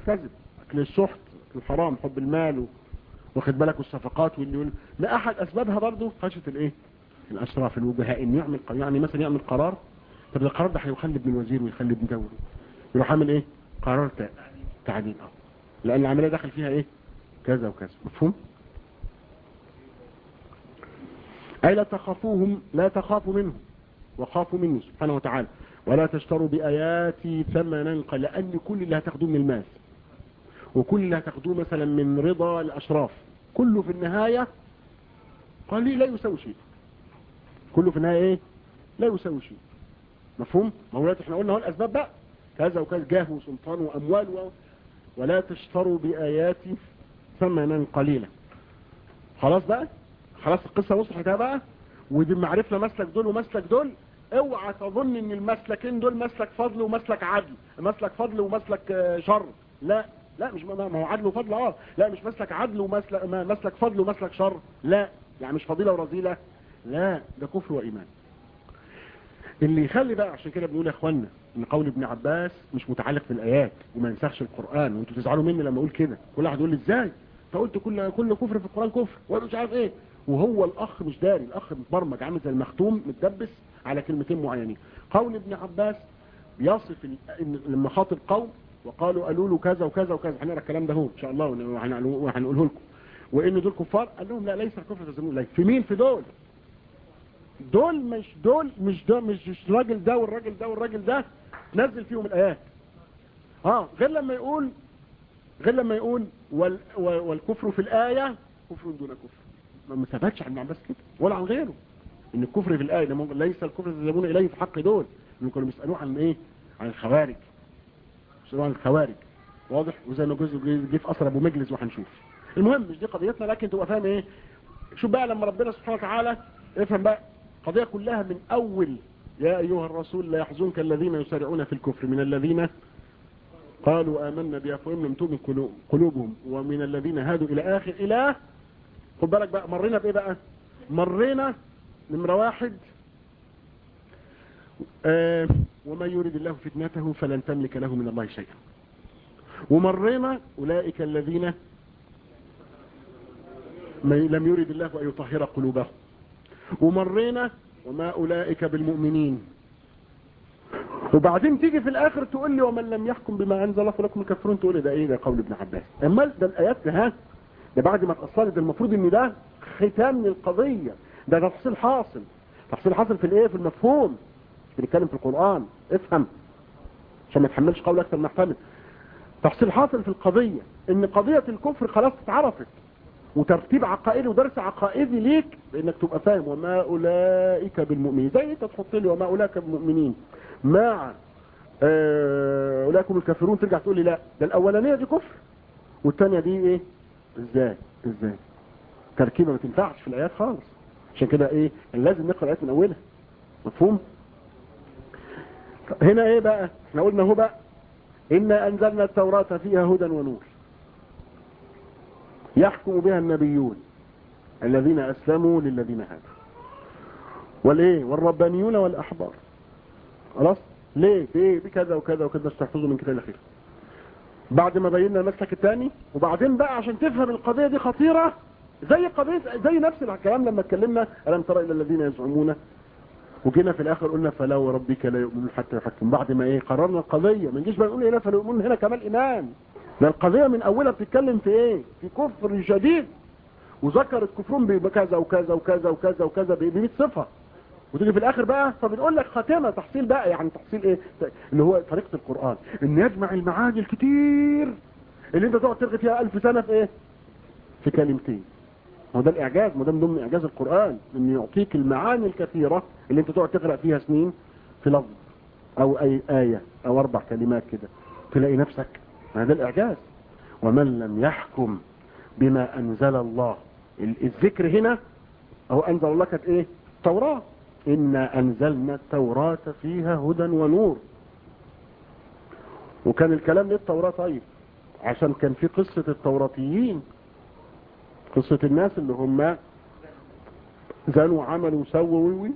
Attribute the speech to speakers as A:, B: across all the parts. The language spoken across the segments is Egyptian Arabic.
A: يرتزم اكل السحت الحرام حب المال و... واخد بالك والصفقات واللي يقول ما احد اسبابها برضه خشيه الايه الاشراف الوجهاء ان يعمل يعني مثلا يعمل قرار طب القرار ده هيخلي ابن الوزير ويخلي ابن دوله يروح عامل ايه قرار تعديل اه لان العمليه دخل فيها ايه كذا وكذا مفهوم اي لا تخافوهم لا تخافوا منهم وخافوا مني سبحانه وتعالى ولا تشتروا بآياتي ثمنا قل لأن كل اللي هتاخدوه من الماس وكل اللي هتاخدوه مثلا من رضا الأشراف كله في النهاية قال لي لا يساوي شيء كله في النهاية ايه لا يساوي شيء مفهوم مولانا احنا قلنا هو الأسباب بقى كذا وكذا جاه وسلطان وأموال و... ولا تشتروا بآياتي ثمنا قليلا خلاص بقى خلاص القصة وصلت بقى ودي معرفنا مسلك دول ومسلك دول اوعى تظن ان المسلكين دول مسلك فضل ومسلك عدل مسلك فضل ومسلك شر لا لا مش ما هو عدل وفضل اه لا مش مسلك عدل ومسلك مسلك فضل ومسلك شر لا يعني مش فضيلة ورذيلة لا ده كفر وإيمان اللي يخلي بقى عشان كده بنقول يا اخوانا ان قول ابن عباس مش متعلق بالآيات وما ينسخش القرآن وانتوا تزعلوا مني لما اقول كده كل واحد يقول لي ازاي انت قلت كل كل كفر في القرآن كفر وانا مش عارف ايه وهو الاخ مش داري الاخ متبرمج عامل زي المختوم متدبس على كلمتين معينين قول ابن عباس بيصف لما خاطب قوم وقالوا قالوا له كذا وكذا وكذا هنقرا الكلام ده هو ان شاء الله وهنقوله لكم وان دول كفار قال لهم لا ليس الكفر تزمون اليه في مين في دول دول مش دول مش ده مش الراجل ده والراجل ده والراجل ده نزل فيهم الايات اه غير لما يقول غير لما يقول وال والكفر في الايه كفر دون كفر ما ثبتش عن عباس كده ولا عن غيره ان الكفر في الايه ليس الكفر تزمون اليه في حق دول ان كانوا بيسالوه عن ايه عن الخوارج بيسالوه عن الخوارج واضح وزي ما جزء جه في اثر ابو مجلس وهنشوف المهم مش دي قضيتنا لكن تبقى فاهم ايه شوف بقى لما ربنا سبحانه وتعالى افهم بقى القضيه كلها من اول يا ايها الرسول لا يحزنك الذين يسارعون في الكفر من الذين قالوا آمنا بأفواههم لم تؤمن قلوبهم ومن الذين هادوا إلى آخر إله خد بالك بقى مرينا بإيه بقى مرينا نمرة واحد آه ومن يريد الله فتنته فلن تملك له من الله شيئا ومرينا أولئك الذين لم يريد الله أن يطهر قلوبهم ومرينا وما أولئك بالمؤمنين وبعدين تيجي في الاخر تقول لي ومن لم يحكم بما انزل الله فلكم الكافرون تقول لي ده ايه ده قول ابن عباس اما ده الايات ده ها ده بعد ما اتاصلت المفروض ان ده ختام للقضيه ده تفصيل حاصل تفصيل حاصل في الايه في المفهوم مش بنتكلم في القران افهم عشان ما تحملش قول اكثر ما احتمل تفصيل حاصل في القضيه ان قضيه الكفر خلاص اتعرفت وترتيب عقائدي ودرس عقائدي ليك بانك تبقى فاهم وما اولئك بالمؤمنين زي انت تحط لي وما اولئك بالمؤمنين مع اولئك الكافرون ترجع تقول لي لا ده الاولانيه دي كفر والثانيه دي ايه ازاي ازاي تركيبه ما تنفعش في الايات خالص عشان كده ايه لازم نقرا الايات من اولها مفهوم هنا ايه بقى احنا قلنا هو بقى انا انزلنا التوراة فيها هدى ونور يحكم بها النبيون الذين اسلموا للذين هادوا والايه والربانيون والاحبار خلاص ليه ليه بكذا وكذا وكذا استحفظوا من كده الاخير بعد ما بينا المسلك الثاني وبعدين بقى عشان تفهم القضيه دي خطيره زي قضيه زي نفس الكلام لما اتكلمنا الم ترى الى الذين يزعمون وجينا في الاخر قلنا فلا وربك لا يؤمنون حتى يحكم بعد ما ايه قررنا القضيه ما نجيش بقى نقول ايه فلا يؤمنون هنا كمان ايمان ده القضيه من اولها بتتكلم في ايه في كفر شديد وذكرت كفرهم بكذا وكذا وكذا وكذا وكذا ب 100 صفه وتيجي في الاخر بقى فبنقول لك خاتمه تحصيل بقى يعني تحصيل ايه اللي هو طريقه القران ان يجمع المعاني الكتير اللي انت تقعد ترغي فيها ألف سنه في ايه في كلمتين هو ده الاعجاز ما ده من ضمن اعجاز القران ان يعطيك المعاني الكثيره اللي انت تقعد تقرا فيها سنين في لفظ او اي ايه او اربع كلمات كده تلاقي نفسك ما ده الاعجاز ومن لم يحكم بما انزل الله الذكر هنا اهو انزل الله كانت ايه التوراه إنا أنزلنا التوراة فيها هدى ونور وكان الكلام للتوراة طيب عشان كان في قصة التوراتيين قصة الناس اللي هم زنوا وعملوا وسووا وي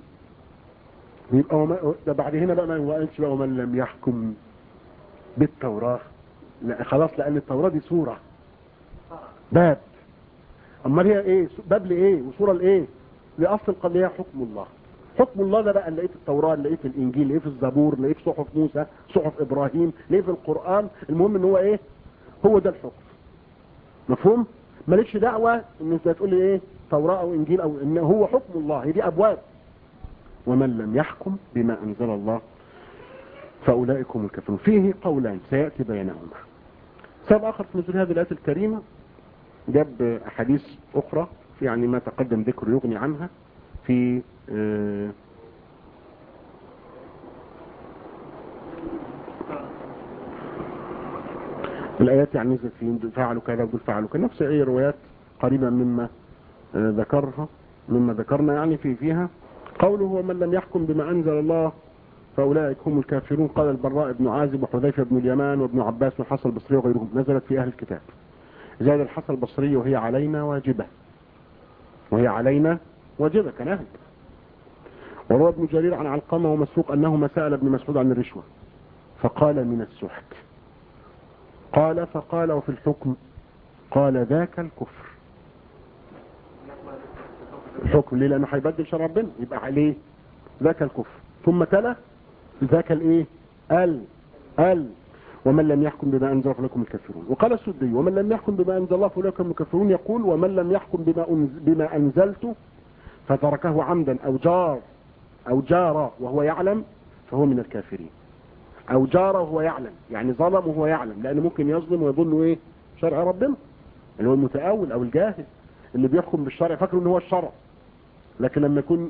A: يبقى وما ده بعد هنا بقى ما قالش بقى ومن لم يحكم بالتوراة لا خلاص لان التوراة دي سورة باب امال هي ايه باب لايه وسورة لايه لاصل القضية حكم الله حكم الله ده بقى لقيت التوراة لقيت في الانجيل لقيت في الزبور لقيت في صحف موسى صحف ابراهيم لقيت في القرآن المهم ان هو ايه هو ده الحكم مفهوم مالكش دعوة ان انت تقول لي ايه توراة او انجيل او ان هو حكم الله هي دي ابواب ومن لم يحكم بما انزل الله فاولئك هم الكافرون فيه قولان سيأتي بينهما سبب اخر في نزول هذه الايات الكريمة جاب احاديث اخرى يعني ما تقدم ذكر يغني عنها في آه الآيات يعني نزلت في فعلوا كذا ودول فعلوا كذا نفس أي روايات قريبة مما آه ذكرها مما ذكرنا يعني في فيها قوله ومن لم يحكم بما أنزل الله فأولئك هم الكافرون قال البراء بن عازب وحذيفة بن اليمان وابن عباس والحسن البصري وغيرهم نزلت في أهل الكتاب زاد الحسن البصري وهي علينا واجبة وهي علينا واجبة كنهج وروى ابن جرير عن علقمة ومسروق أنهما سأل ابن مسعود عن الرشوة فقال من السحت قال فقال وفي الحكم قال ذاك الكفر الحكم ليه لأنه هيبدل شرع ربنا يبقى عليه ذاك الكفر ثم تلا ذاك الايه ال ال ومن لم يحكم بما انزل فلكم الكافرون وقال السدي ومن لم يحكم بما انزل الله فلكم الكافرون يقول ومن لم يحكم بما أنزل بما انزلت فتركه عمدا او جار او جار وهو يعلم فهو من الكافرين او جار وهو يعلم يعني ظلم وهو يعلم لان ممكن يظلم ويظن ايه شرع ربنا اللي هو المتأول او الجاهل اللي بيحكم بالشرع فاكره ان هو الشرع لكن لما يكون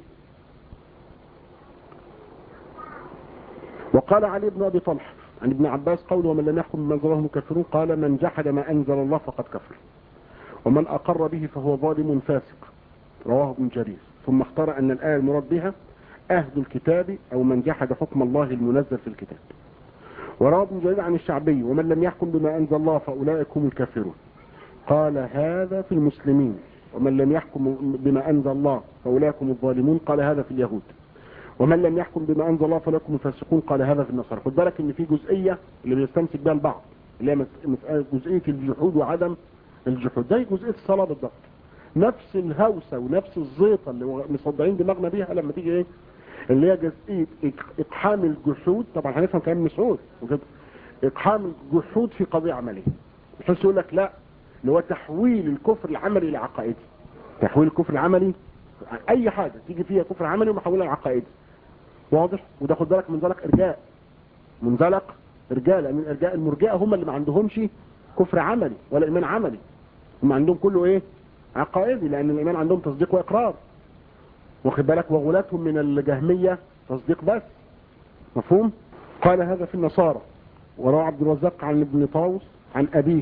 A: وقال علي بن ابي طلحه عن ابن عباس قول ومن لم يحكم بما انزل الله كافرون قال من جحد ما انزل الله فقد كفر ومن اقر به فهو ظالم فاسق رواه ابن جرير ثم اختار ان الايه المراد بها اهل الكتاب او من جحد حكم الله المنزل في الكتاب وروى ابن جرير عن الشعبي ومن لم يحكم بما انزل الله فاولئك هم الكافرون قال هذا في المسلمين ومن لم يحكم بما انزل الله فاولئك هم الظالمون قال هذا في اليهود ومن لم يحكم بما انزل الله فلكم الفاسقون قال هذا في النصارى خد بالك ان في جزئيه اللي بيستمسك بها البعض اللي هي مساله جزئيه الجحود وعدم الجحود زي جزئيه الصلاه بالضبط نفس الهوسه ونفس الزيطه اللي مصدعين دماغنا بيها لما تيجي ايه اللي هي جزئيه اقحام الجحود طبعا هنفهم كلام مسعود وكده اقحام الجحود في قضيه عمليه بحيث يقول لك لا اللي هو تحويل الكفر العملي لعقائدي تحويل الكفر العملي اي حاجه تيجي فيها كفر عملي ومحولها لعقائدي واضح وده خد بالك منزلق ارجاء منزلق ارجاء لان الارجاء المرجئه هم اللي ما عندهمش كفر عملي ولا ايمان عملي هم عندهم كله ايه عقائدي لان الايمان عندهم تصديق واقرار واخد بالك وغلاتهم من الجهميه تصديق بس مفهوم قال هذا في النصارى وروى عبد الرزاق عن ابن طاووس عن ابيه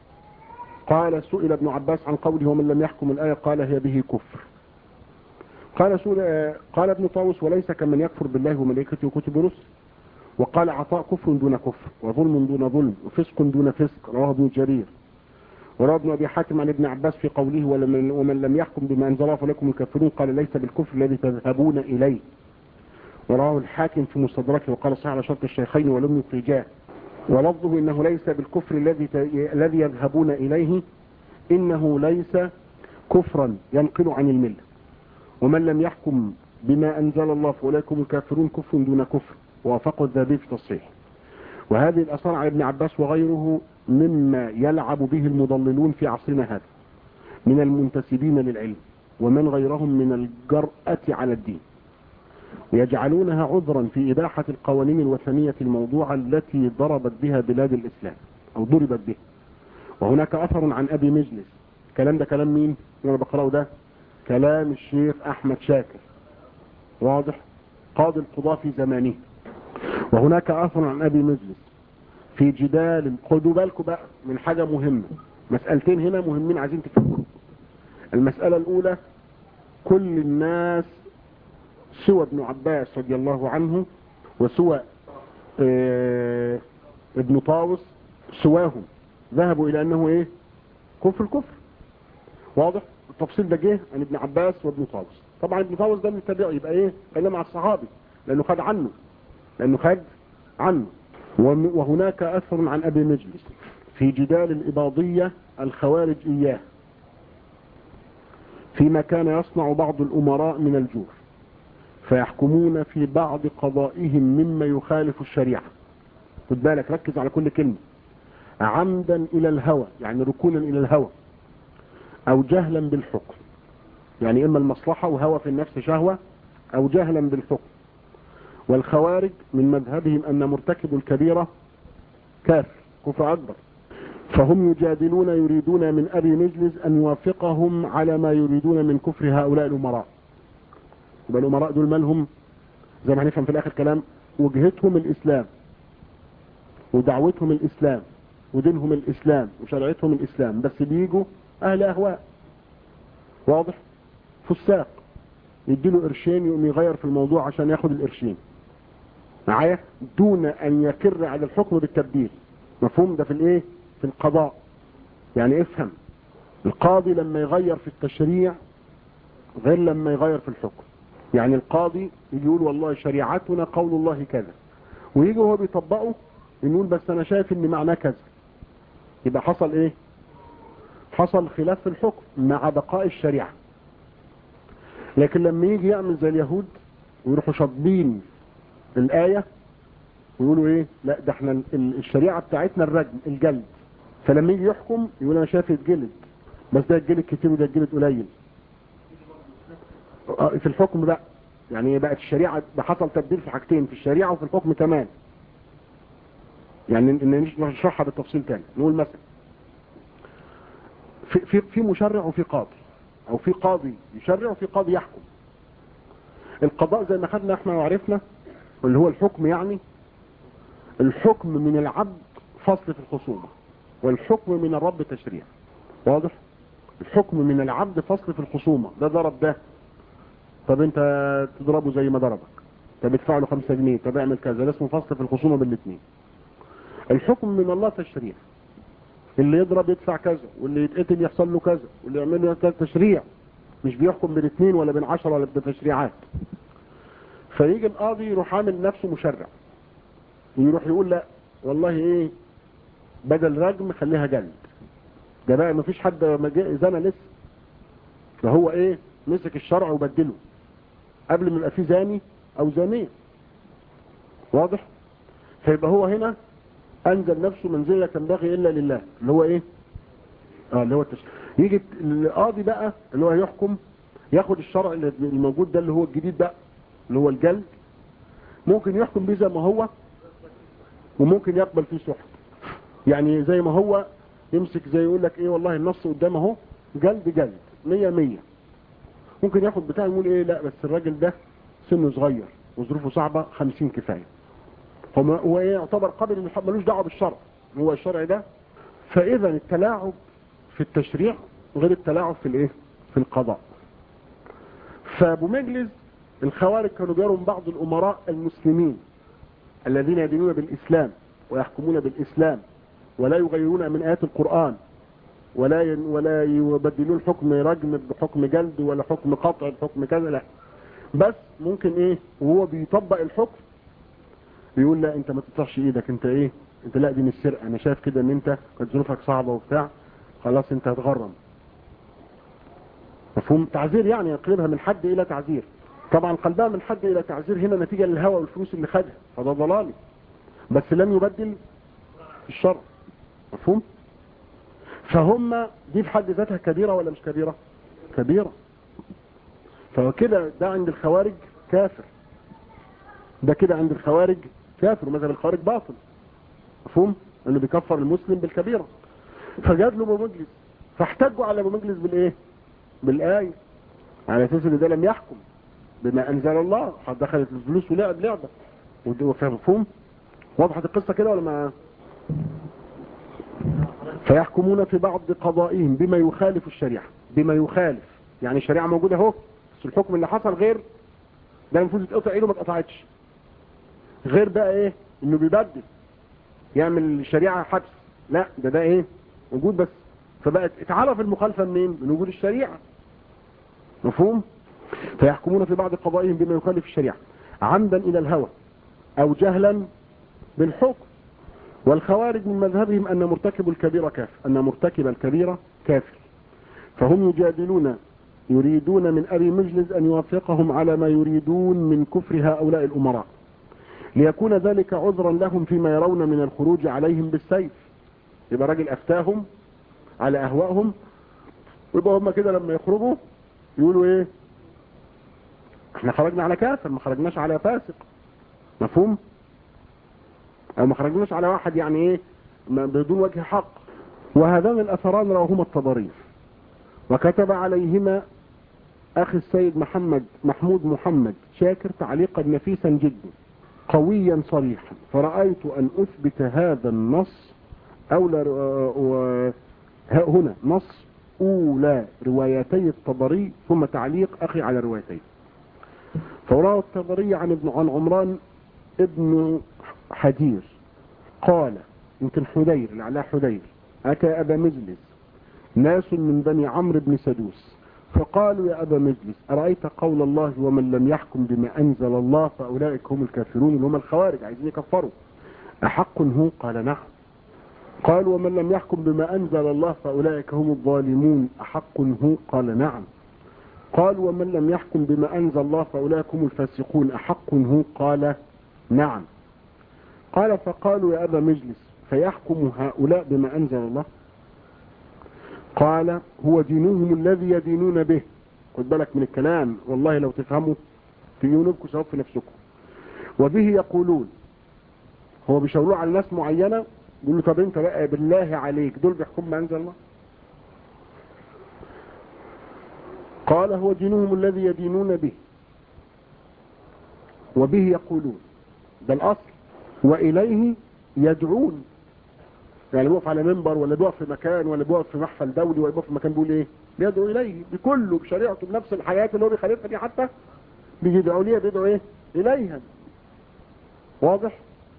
A: قال سئل ابن عباس عن قوله ومن لم يحكم الايه قال هي به كفر قال سورة قال ابن طاووس وليس كمن يكفر بالله وملائكته وكتب رسل وقال عطاء كفر دون كفر وظلم دون ظلم وفسق دون فسق رواه ابن جرير وروى ابن ابي حاتم عن ابن عباس في قوله ومن, ومن لم يحكم بما انزل الله فلكم الكافرون قال ليس بالكفر الذي تذهبون اليه ورواه الحاكم في مستدركه وقال صحيح على شرط الشيخين ولم يخرجاه ولفظه انه ليس بالكفر الذي الذي يذهبون اليه انه ليس كفرا ينقل عن المله ومن لم يحكم بما أنزل الله فأولئكم الكافرون كفر دون كفر وافقوا الذهبي في تصحيح وهذه الأثار عن ابن عباس وغيره مما يلعب به المضللون في عصرنا هذا من المنتسبين للعلم ومن غيرهم من الجرأة على الدين ويجعلونها عذرا في إباحة القوانين الوثنية الموضوعة التي ضربت بها بلاد الإسلام أو ضربت بها وهناك أثر عن أبي مجلس الكلام ده كلام مين؟ أنا بقرأه ده كلام الشيخ احمد شاكر واضح قاضي القضاة في زمانه وهناك اثر عن ابي مجلس في جدال خدوا بالكم بقى من حاجة مهمة مسألتين هنا مهمين عايزين تفهموا المسألة الاولى كل الناس سوى ابن عباس رضي الله عنه وسوى اه ابن طاووس سواهم ذهبوا الى انه ايه كفر الكفر واضح التفصيل ده جه عن ابن عباس وابن طاووس طبعا ابن طاووس ده من التابعي يبقى ايه كلام على الصحابي لانه خد عنه لانه خد عنه وهناك اثر عن ابي مجلس في جدال الإباضية الخوارج إياه فيما كان يصنع بعض الأمراء من الجور فيحكمون في بعض قضائهم مما يخالف الشريعة خد بالك ركز على كل كلمة عمدا إلى الهوى يعني ركونا إلى الهوى أو جهلا بالحكم يعني إما المصلحة وهوى في النفس شهوة أو جهلا بالحكم والخوارج من مذهبهم أن مرتكب الكبيرة كافر كفر أكبر فهم يجادلون يريدون من أبي مجلس أن يوافقهم على ما يريدون من كفر هؤلاء الأمراء يبقى الأمراء دول مالهم زي ما هنفهم في الآخر كلام وجهتهم الإسلام ودعوتهم الإسلام ودينهم الإسلام وشرعتهم الإسلام بس بيجوا أهل أهواء واضح فساق يديله قرشين يقوم يغير في الموضوع عشان ياخد القرشين معايا دون أن يكر على الحكم بالتبديل مفهوم ده في الايه في القضاء يعني افهم القاضي لما يغير في التشريع غير لما يغير في الحكم يعني القاضي يجي يقول والله شريعتنا قول الله كذا ويجي وهو بيطبقه يقول بس انا شايف ان معناه كذا يبقى حصل ايه حصل خلاف في الحكم مع بقاء الشريعة لكن لما يجي يعمل زي اليهود ويروحوا شاطبين الآية ويقولوا ايه لا ده احنا الشريعة بتاعتنا الرجم الجلد فلما يجي يحكم يقول انا شايف يتجلد بس ده يتجلد كتير وده يتجلد قليل في الحكم بقى يعني بقت الشريعة حصل تبديل في حاجتين في الشريعة وفي الحكم كمان يعني نشرحها بالتفصيل تاني نقول مثلا في, في, في مشرع وفي قاضي او في قاضي يشرع وفي قاضي يحكم القضاء زي ما خدنا احنا وعرفنا واللي هو الحكم يعني الحكم من العبد فصل في الخصومة والحكم من الرب تشريع واضح الحكم من العبد فصل في الخصومة ده ضرب ده طب انت تضربه زي ما ضربك طب ادفع له خمسة جنيه طب اعمل كذا ده اسمه فصل في الخصومة بالاثنين الحكم من الله تشريع اللي يضرب يدفع كذا واللي يتقتل يحصل له كذا واللي يعمل له كذا تشريع مش بيحكم بين اثنين ولا بين عشرة ولا بتشريعات فيجي القاضي يروح عامل نفسه مشرع ويروح يقول لا والله ايه بدل رجم خليها جلد ده بقى مفيش حد زنا لسه فهو ايه مسك الشرع وبدله قبل ما يبقى فيه زاني او زانيه واضح فيبقى هو هنا انزل نفسه منزله تنبغي الا لله اللي هو ايه اه اللي هو التشريع يجي القاضي بقى اللي هو يحكم ياخد الشرع الموجود ده اللي هو الجديد بقى اللي هو الجلد ممكن يحكم بيه زي ما هو وممكن يقبل فيه سحت يعني زي ما هو يمسك زي يقول لك ايه والله النص قدامه اهو جلد جلد مية مية ممكن ياخد بتاعه يقول ايه لا بس الراجل ده سنه صغير وظروفه صعبة خمسين كفاية هو هو ايه يعتبر قابل ملوش دعوه بالشرع هو الشرع ده فاذا التلاعب في التشريع غير التلاعب في الايه في القضاء فابو مجلس الخوارج كانوا جاروا بعض الامراء المسلمين الذين يدينون بالاسلام ويحكمون بالاسلام ولا يغيرون من ايات القرآن ولا ين ولا يبدلون حكم رجم بحكم جلد ولا حكم قطع بحكم كذا لا بس ممكن ايه وهو بيطبق الحكم يقول لا انت ما تطلعش ايدك انت ايه انت لا دي مش سرقه انا شايف كده ان انت كانت ظروفك صعبه وبتاع خلاص انت هتغرم مفهوم تعذير يعني يقلبها من حد الى تعذير طبعا قلبها من حد الى تعذير هنا نتيجه للهوى والفلوس اللي خدها فده ضلالي بس لم يبدل الشرع مفهوم فهم دي في حد ذاتها كبيره ولا مش كبيره كبيره فكده ده عند الخوارج كافر ده كده عند الخوارج كافر ومذهب الخوارج باطل مفهوم انه بيكفر المسلم بالكبيرة فجاد له ابو مجلس فاحتجوا على ابو مجلس بالايه بالايه على اساس ان ده لم يحكم بما انزل الله دخلت الفلوس ولعب لعبه وده مفهوم وضحت القصه كده ولا ما فيحكمون في بعض قضائهم بما يخالف الشريعه بما يخالف يعني الشريعه موجوده اهو بس الحكم اللي حصل غير ده المفروض يتقطع ايده ما اتقطعتش غير بقى ايه انه بيبدل يعمل الشريعة حبس لا ده ده ايه وجود بس فبقت اتعرف المخالفة منين من وجود الشريعة مفهوم فيحكمون في بعض قضائهم بما يخالف الشريعة عمدا الى الهوى او جهلا بالحكم والخوارج من مذهبهم أن مرتكب الكبيرة كافر أن مرتكب الكبيرة كافر فهم يجادلون يريدون من أبي مجلس أن يوافقهم على ما يريدون من كفر هؤلاء الأمراء ليكون ذلك عذرا لهم فيما يرون من الخروج عليهم بالسيف يبقى راجل أفتاهم على أهوائهم ويبقى هم كده لما يخرجوا يقولوا ايه احنا خرجنا على كافر ما خرجناش على فاسق مفهوم او ما خرجناش على واحد يعني ايه بدون وجه حق وهذان الاثران رواهما الطبري وكتب عليهما اخي السيد محمد محمود محمد شاكر تعليقا نفيسا جدا قويا صريحا فرأيت ان اثبت هذا النص اولى هنا نص اولى روايتي الطبري ثم تعليق اخي على روايتين فوراه الطبري عن ابن عن عمران ابن حدير قال يمكن حدير لعلاه حدير اتى ابا مجلس ناس من بني عمرو بن سدوس فقالوا يا ابا مجلس ارايت قول الله ومن لم يحكم بما انزل الله فاولئك هم الكافرون اللي هم الخوارج عايزين يكفروا احق هو قال نعم قال ومن لم يحكم بما أنزل الله فأولئك هم الظالمون أحق هو قال نعم قال ومن لم يحكم بما أنزل الله فأولئك هم الفاسقون أحق هو قال نعم قال فقالوا يا أبا مجلس فيحكم هؤلاء بما أنزل الله قال هو دينهم الذي يدينون به خد بالك من الكلام والله لو تفهموا في يونبكم سواء في نفسكم وبه يقولون هو بيشاوروا على ناس معينة يقول له طب انت بقى بالله عليك دول بيحكم ما انزل الله قال هو دينهم الذي يدينون به وبه يقولون ده الاصل واليه يدعون يعني بيقف على منبر ولا بيقف في مكان ولا بيقف في محفل دولي ولا بيقف في مكان بيقول ايه بيدعو اليه بكله بشريعته بنفس الحياة اللي هو بيخالفها دي حتى بيدعوا ليه بيدعوا ايه اليها واضح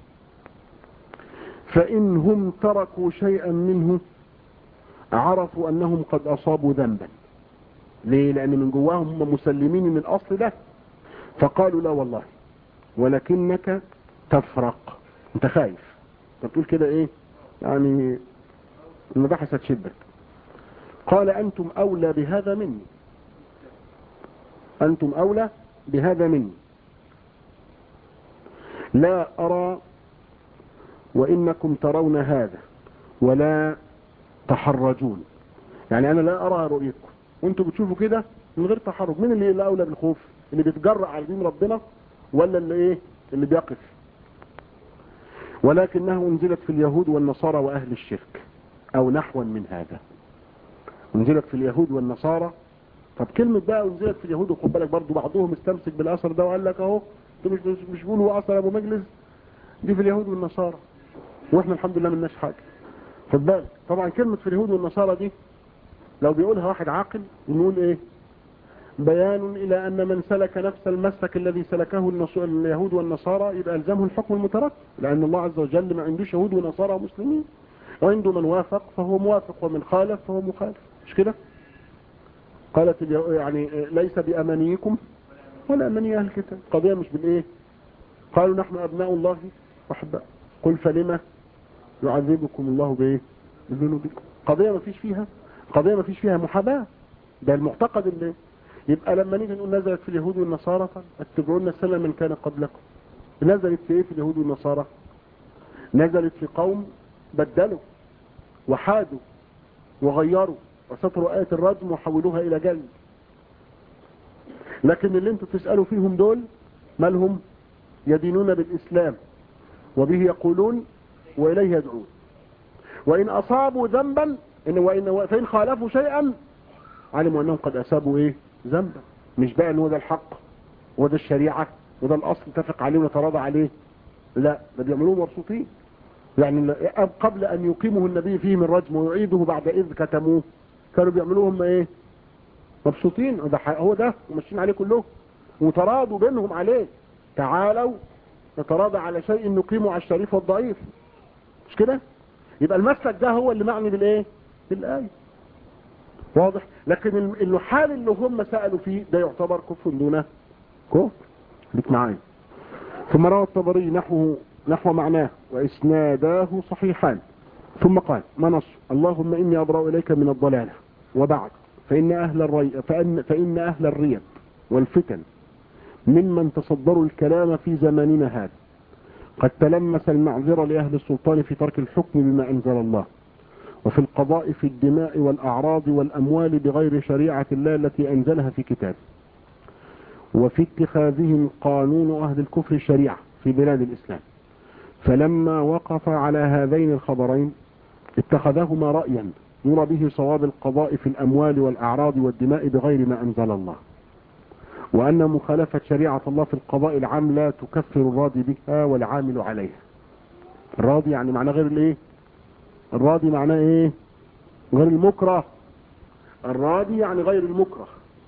A: فإنهم تركوا شيئا منه عرفوا أنهم قد أصابوا ذنبا ليه لأن من جواهم هم مسلمين من الأصل ده فقالوا لا والله ولكنك تفرق انت خايف انت بتقول كده ايه يعني المباحث هتشدك قال أنتم أولى بهذا مني أنتم أولى بهذا مني لا أرى وإنكم ترون هذا ولا تحرجون يعني أنا لا أرى رؤيتكم وانتم بتشوفوا كده من غير تحرج مين اللي اللي أولى بالخوف اللي بيتجرأ على دين ربنا ولا اللي إيه اللي بيقف ولكنها انزلت في اليهود والنصارى وأهل الشرك أو نحوا من هذا انزلت في اليهود والنصارى طب كلمة بقى انزلت في اليهود وخد بالك برضه بعضهم استمسك بالأثر ده وقال لك اهو انتوا مش مش بيقولوا أثر أبو مجلس دي في اليهود والنصارى واحنا الحمد لله مناش حاجة خد بالك طبعا كلمة في اليهود والنصارى دي لو بيقولها واحد عاقل نقول ايه بيان الى ان من سلك نفس المسلك الذي سلكه اليهود والنصارى يبقى الزمه الحكم المترتب لان الله عز وجل ما عندوش يهود ونصارى ومسلمين وعنده من وافق فهو موافق ومن خالف فهو مخالف مش كده قالت يعني ليس بامانيكم ولا اماني اهل الكتاب قضيه مش بالايه قالوا نحن ابناء الله واحباء قل فلما يعذبكم الله بايه بذنوبكم قضيه ما فيش فيها قضيه ما فيش فيها محاباه ده المعتقد اللي يبقى لما نيجي نقول نزلت في اليهود والنصارى اتبعونا السنه من كان قبلكم نزلت في ايه في اليهود والنصارى نزلت في قوم بدلوا وحادوا وغيروا وسطروا آية الرجم وحولوها إلى جلد لكن اللي انتوا تسألوا فيهم دول مالهم يدينون بالإسلام وبه يقولون وإليه يدعون وإن أصابوا ذنبا إن وإن فإن خالفوا شيئا علموا أنهم قد أصابوا إيه ذنبا مش بقى أنه ده الحق وده الشريعة وده الأصل اتفق عليه ونتراضى عليه لا ده بيعملوه مبسوطين يعني قبل أن يقيمه النبي فيهم الرجم ويعيده بعد إذ كتموه كانوا بيعملوه هم إيه مبسوطين ده هو ده وماشيين عليه كلهم وتراضوا بينهم عليه تعالوا نتراضى على شيء نقيمه على الشريف والضعيف مش كده يبقى المسلك ده هو اللي معني بالايه بالايه واضح لكن الحال اللي هم سألوا فيه ده يعتبر كفر دون كفر ليك معايا ثم روى الطبري نحو نحو معناه وإسناداه صحيحان ثم قال ما نص اللهم إني أبرأ إليك من الضلالة وبعد فإن أهل الري فإن, فإن أهل الريب والفتن ممن تصدروا الكلام في زماننا هذا قد تلمس المعذرة لأهل السلطان في ترك الحكم بما أنزل الله وفي القضاء في الدماء والأعراض والأموال بغير شريعة الله التي أنزلها في كتابه وفي اتخاذهم قانون أهل الكفر شريعة في بلاد الإسلام فلما وقف على هذين الخبرين اتخذهما رأيا يرى به صواب القضاء في الأموال والأعراض والدماء بغير ما أنزل الله وأن مخالفة شريعة الله في القضاء العام لا تكفر الراضي بها والعامل عليها الراضي يعني معناه غير الايه الراضي معناه ايه غير المكره الراضي يعني غير المكره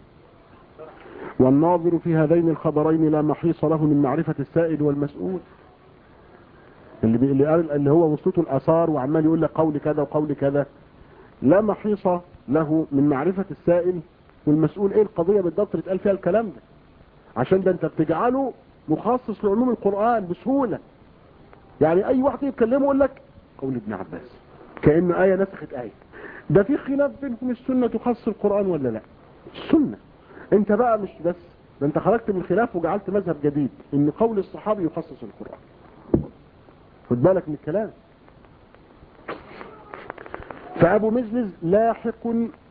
A: والناظر في هذين الخبرين لا محيص له من معرفة السائل والمسؤول اللي بي... اللي, قال اللي هو وصلته الآثار وعمال يقول لك قول كذا وقول كذا لا محيص له من معرفة السائل والمسؤول ايه القضية بالضبط اللي اتقال فيها الكلام ده عشان ده انت بتجعله مخصص لعلوم القرآن بسهولة يعني اي واحد يتكلمه يقول لك قول ابن عباس كأنه آية نسخت آية ده في خلاف بينكم السنة تخصص القرآن ولا لا السنة انت بقى مش بس ده انت خرجت من الخلاف وجعلت مذهب جديد ان قول الصحابي يخصص القرآن خد بالك من الكلام فأبو مجلس لاحق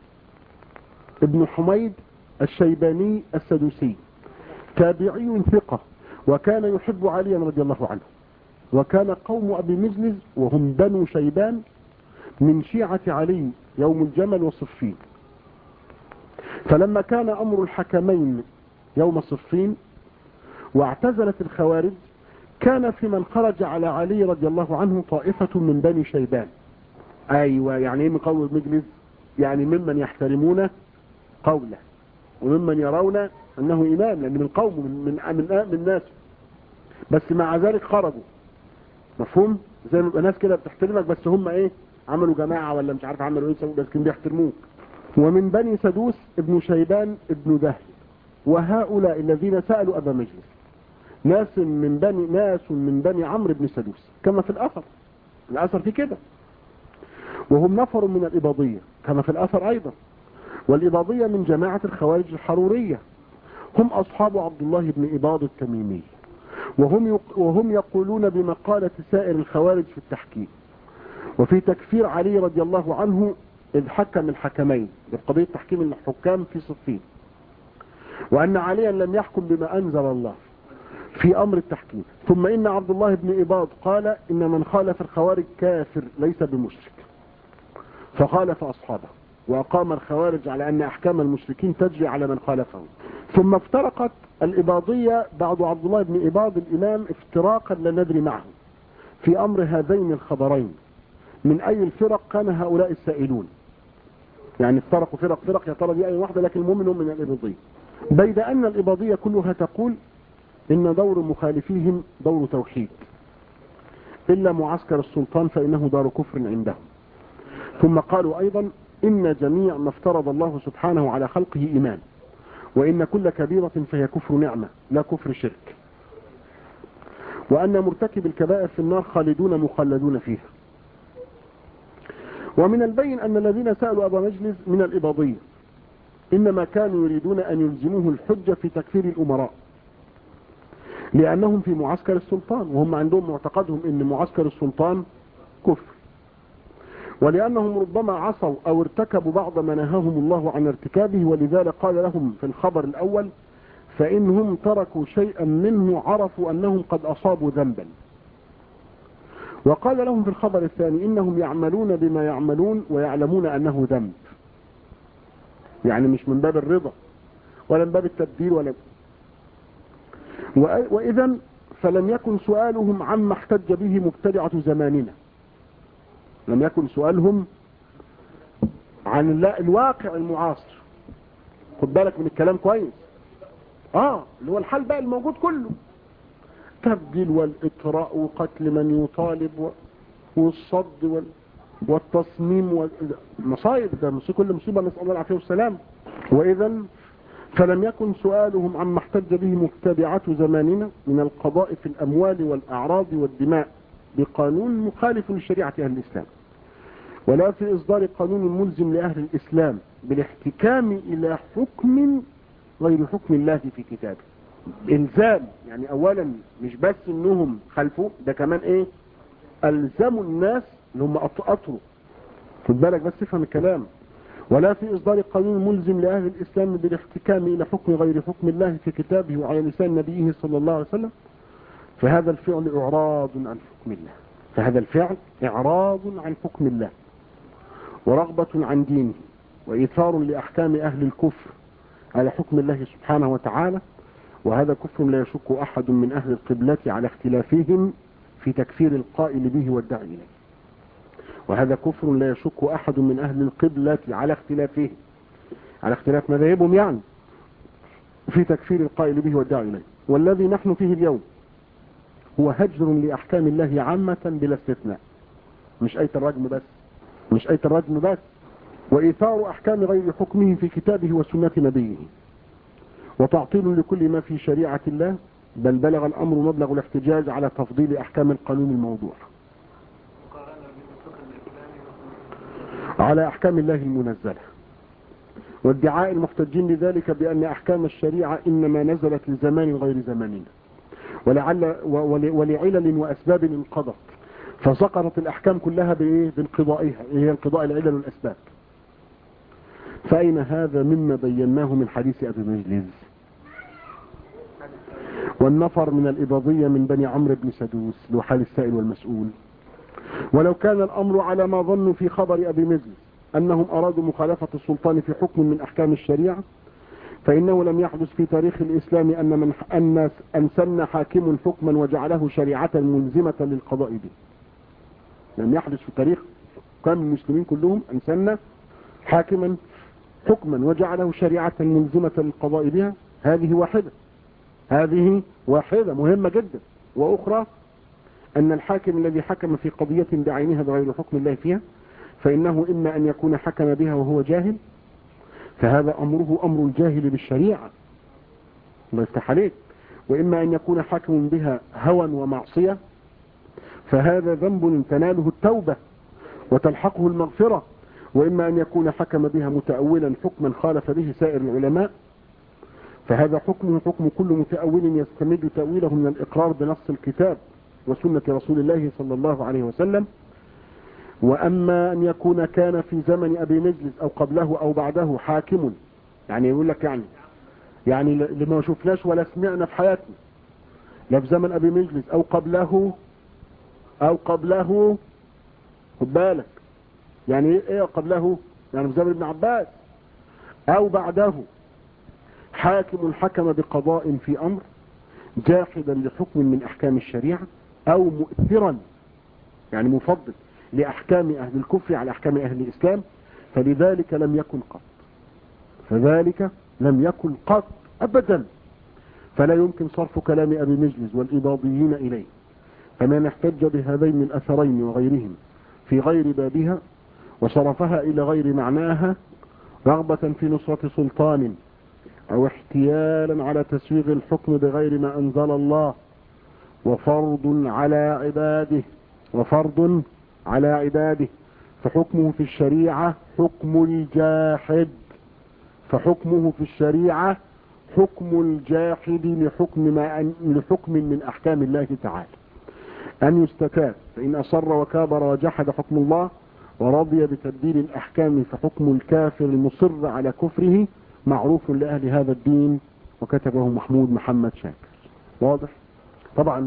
A: ابن حميد الشيباني السدوسي تابعي ثقة وكان يحب عليا رضي الله عنه وكان قوم أبي مجلس وهم بنو شيبان من شيعة علي يوم الجمل وصفين فلما كان أمر الحكمين يوم صفين واعتزلت الخوارج كان في من خرج على علي رضي الله عنه طائفة من بني شيبان أيوة يعني ايه من قول المجلس يعني ممن يحترمون قوله وممن يرون أنه إمام لأن من قوم من, من, من, من ناس بس مع ذلك خرجوا مفهوم زي ما يبقى ناس كده بتحترمك بس هم ايه عملوا جماعة ولا مش عارف عملوا ايه بس كانوا بيحترموك ومن بني سدوس ابن شيبان ابن دهل وهؤلاء الذين سألوا أبا مجلس ناس من بني ناس من بني عمرو بن سدوس كما في الأثر الأثر في كده وهم نفر من الإباضية كما في الأثر أيضا والإباضية من جماعة الخوارج الحرورية هم أصحاب عبد الله بن إباض التميمي وهم وهم يقولون بمقالة سائر الخوارج في التحكيم وفي تكفير علي رضي الله عنه إذ حكم الحكمين بقضية تحكيم الحكام في صفين وأن عليا لم يحكم بما أنزل الله في أمر التحكيم ثم إن عبد الله بن إباض قال إن من خالف الخوارج كافر ليس بمشرك فخالف أصحابه وأقام الخوارج على أن أحكام المشركين تجري على من خالفهم ثم افترقت الإباضية بعد عبد الله بن إباض الإمام افتراقا لا ندري معه في أمر هذين الخبرين من أي الفرق كان هؤلاء السائلون يعني افترقوا فرق فرق يا ترى دي أي واحدة لكن المهم من الإباضية بيد أن الإباضية كلها تقول إن دور مخالفيهم دور توحيد إلا معسكر السلطان فإنه دار كفر عندهم ثم قالوا أيضا إن جميع ما افترض الله سبحانه على خلقه إيمان وإن كل كبيرة فهي كفر نعمة لا كفر شرك وأن مرتكب الكبائر في النار خالدون مخلدون فيها ومن البين أن الذين سألوا أبا مجلس من الإباضية إنما كانوا يريدون أن يلزموه الحجة في تكفير الأمراء لأنهم في معسكر السلطان وهم عندهم معتقدهم أن معسكر السلطان كفر ولأنهم ربما عصوا أو ارتكبوا بعض ما نهاهم الله عن ارتكابه ولذلك قال لهم في الخبر الأول فإنهم تركوا شيئا منه عرفوا أنهم قد أصابوا ذنبا وقال لهم في الخبر الثاني إنهم يعملون بما يعملون ويعلمون أنه ذنب يعني مش من باب الرضا ولا من باب التبديل ولا وإذا فلم يكن سؤالهم عما احتج به مبتدعة زماننا لم يكن سؤالهم عن الواقع المعاصر خد بالك من الكلام كويس اه اللي هو الحال بقى الموجود كله تبديل والإطراء وقتل من يطالب والصد وال... والتصميم والمصايب ده كل مصيبة نسأل الله العافية والسلام وإذا فلم يكن سؤالهم عما احتج به مبتدعات زماننا من القضاء في الأموال والأعراض والدماء بقانون مخالف لشريعة أهل الإسلام ولا في إصدار قانون ملزم لأهل الإسلام بالاحتكام إلى حكم غير حكم الله في كتابه إلزام يعني أولا مش بس إنهم خلفوا ده كمان إيه ألزموا الناس اللي هم أطروا خد بالك بس افهم الكلام ولا في إصدار قانون ملزم لأهل الإسلام بالاحتكام إلى حكم غير حكم الله في كتابه وعلى لسان نبيه صلى الله عليه وسلم فهذا الفعل إعراض عن حكم الله فهذا الفعل إعراض عن حكم الله ورغبة عن دينه وإيثار لأحكام أهل الكفر على حكم الله سبحانه وتعالى وهذا كفر لا يشك أحد من أهل القبلة على اختلافهم في تكفير القائل به والداعي إليه وهذا كفر لا يشك أحد من أهل القبلة على اختلافهم على اختلاف مذاهبهم يعني في تكفير القائل به والداعي إليه والذي نحن فيه اليوم هو هجر لأحكام الله عامة بلا استثناء مش آية الرجم بس مش آية الرجم بس وإيثار أحكام غير حكمه في كتابه وسنة نبيه وتعطيل لكل ما في شريعة الله بل بلغ الأمر مبلغ الاحتجاج على تفضيل أحكام القانون الموضوع على أحكام الله المنزلة وادعاء المحتجين لذلك بأن أحكام الشريعة إنما نزلت لزمان غير زماننا ولعل ولعلل وأسباب انقضت فسقطت الأحكام كلها بإيه بانقضائها هي انقضاء العلل والأسباب فأين هذا مما بيناه من حديث أبي مجلس والنفر من الإباضية من بني عمرو بن سدوس لحال السائل والمسؤول ولو كان الأمر على ما ظنوا في خبر أبي مجلس أنهم أرادوا مخالفة السلطان في حكم من أحكام الشريعة فإنه لم يحدث في تاريخ الإسلام أن من أن أن سن حاكم حكما وجعله شريعة ملزمة للقضاء به لم يحدث في تاريخ كان المسلمين كلهم أن سن حاكما حكما وجعله شريعة ملزمة للقضاء بها هذه واحدة هذه واحدة مهمة جدا وأخرى أن الحاكم الذي حكم في قضية بعينها بغير حكم الله فيها فإنه إما أن يكون حكم بها وهو جاهل فهذا أمره أمر الجاهل بالشريعة الله يفتح عليك وإما أن يكون حكم بها هوى ومعصية فهذا ذنب تناله التوبة وتلحقه المغفرة وإما أن يكون حكم بها متأولا حكما خالف به سائر العلماء فهذا حكمه حكم كل متأول يستمد تأويله من الإقرار بنص الكتاب وسنة رسول الله صلى الله عليه وسلم وأما أن يكون كان في زمن أبي مجلس أو قبله أو بعده حاكم يعني يقول لك يعني يعني اللي ما شفناش ولا سمعنا في حياتنا لا في زمن أبي مجلس أو قبله أو قبله خد بالك يعني إيه قبله يعني في زمن ابن عباس أو بعده حاكم حكم بقضاء في أمر جاحدا لحكم من أحكام الشريعة أو مؤثرا يعني مفضل لأحكام أهل الكفر على أحكام أهل الإسلام فلذلك لم يكن قط فذلك لم يكن قط أبدا فلا يمكن صرف كلام أبي مجلس والإباضيين إليه فمن احتج بهذين الأثرين وغيرهم في غير بابها وصرفها إلى غير معناها رغبة في نصرة سلطان أو احتيالا على تسويغ الحكم بغير ما أنزل الله وفرض على عباده وفرض على عباده فحكمه في الشريعة حكم الجاحد فحكمه في الشريعة حكم الجاحد لحكم, ما أن لحكم من أحكام الله تعالى أن يستتاب فإن أصر وكابر وجحد حكم الله ورضي بتبديل الأحكام فحكم الكافر المصر على كفره معروف لأهل هذا الدين وكتبه محمود محمد شاكر واضح طبعا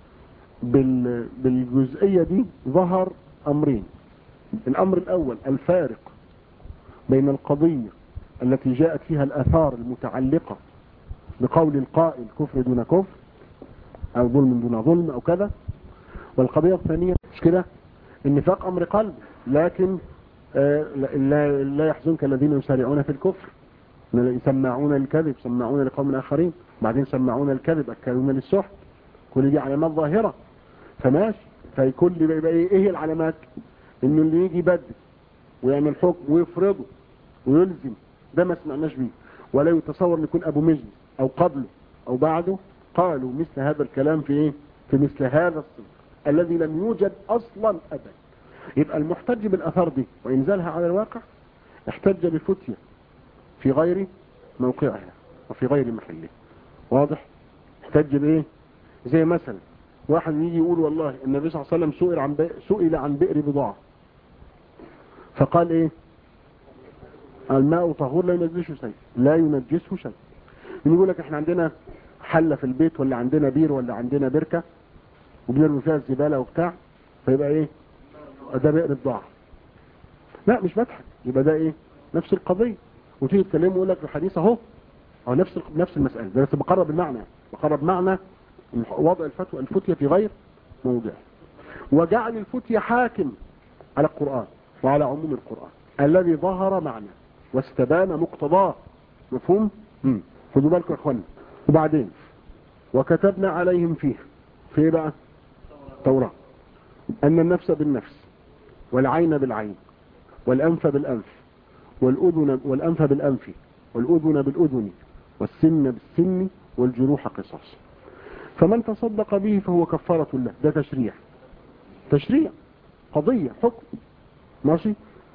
A: بالجزئية دي ظهر أمرين الأمر الأول الفارق بين القضية التي جاءت فيها الأثار المتعلقة بقول القائل كفر دون كفر أو ظلم دون ظلم أو كذا والقضية الثانية مش كده النفاق أمر قلب لكن لا, لا يحزنك الذين يسارعون في الكفر يسمعون الكذب سمعون لقوم آخرين بعدين سمعون الكذب أكلون للسحت كل دي علامات ظاهرة فماشي فيكون لي بقى ايه ايه العلامات انه اللي يجي يبدل ويعمل حكم ويفرضه ويلزم ده ما سمعناش بيه ولا يتصور ان يكون ابو مجلس او قبله او بعده قالوا مثل هذا الكلام في ايه في مثل هذا الصنف الذي لم يوجد اصلا ابدا يبقى المحتج بالاثار دي وانزالها على الواقع احتج بفتية في غير موقعها وفي غير محله واضح احتج بايه زي مثلا واحد يجي يقول والله النبي صلى الله عليه وسلم سئل عن بئر, سئل عن بئر بضاعة فقال ايه الماء طهور لا ينجسه شيء لا ينجسه شيء يقول لك احنا عندنا حلة في البيت ولا عندنا بير ولا عندنا بركة وبنرمي فيها الزبالة وبتاع فيبقى ايه ده بئر بضاعة لا مش بضحك يبقى ده ايه نفس القضية وتيجي تكلمه يقول لك الحديث اهو او نفس نفس المسألة بس بقرب المعنى بقرب معنى وضع الفتوى الفتية في غير موضع وجعل الفتية حاكم على القرآن وعلى عموم القرآن الذي ظهر معنا واستبان مقتضاه مفهوم مم. خدوا بالكم يا اخوانا وبعدين وكتبنا عليهم فيه في إيه بقى توراة ان النفس بالنفس والعين بالعين والانف بالانف والاذن والانف بالانف والاذن بالاذن والسن بالسن والجروح قصاص فمن تصدق به فهو كفارة له ده تشريع تشريع قضية حكم ماشي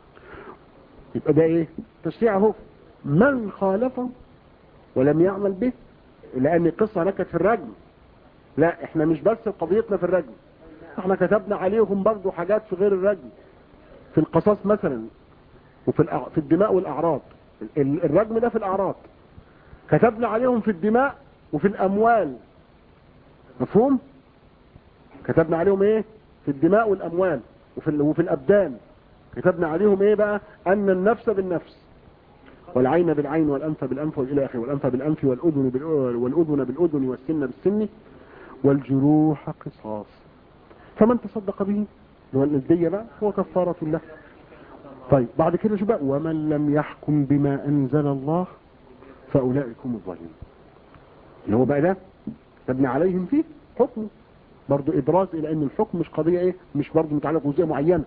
A: يبقى ده ايه تشريع اهو من خالفه ولم يعمل به لان القصة نكت في الرجم لا احنا مش بس قضيتنا في الرجم احنا كتبنا عليهم برضو حاجات في غير الرجم في القصاص مثلا وفي الأع... في الدماء والاعراض الرجم ده في الاعراض كتبنا عليهم في الدماء وفي الاموال مفهوم كتبنا عليهم ايه في الدماء والاموال وفي ال... وفي الابدان كتبنا عليهم ايه بقى ان النفس بالنفس والعين بالعين والانف بالانف والى اخره والانف بالانف والاذن بال... والاذن بالاذن والسن بالسن والجروح قصاص فمن تصدق به هو الدية بقى هو كفارة له طيب بعد كده شو بقى ومن لم يحكم بما انزل الله فاولئك هم الظالمون اللي هو بقى ده تبني عليهم فيه حكمه برضو ابراز الى ان الحكم مش قضية ايه مش برضو متعلق بجزئية معينة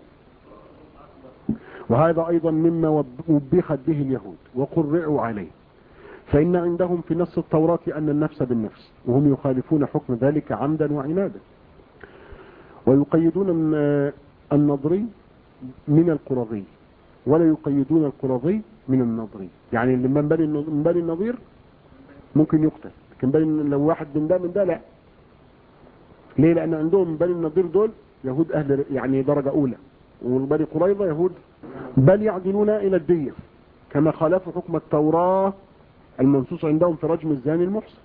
A: وهذا ايضا مما وبخت به اليهود وقرعوا عليه فان عندهم في نص التوراة ان النفس بالنفس وهم يخالفون حكم ذلك عمدا وعنادا ويقيدون النظري من القرظي ولا يقيدون القرظي من النظري يعني اللي من بني من بني النظير ممكن يقتل لكن بني لو واحد من ده من ده لا ليه لان عندهم بني النظير دول يهود اهل يعني درجة اولى وبني قريظة يهود بل يعدلون الى الدية كما خالفوا حكم التوراة المنصوص عندهم في رجم الزاني المحسن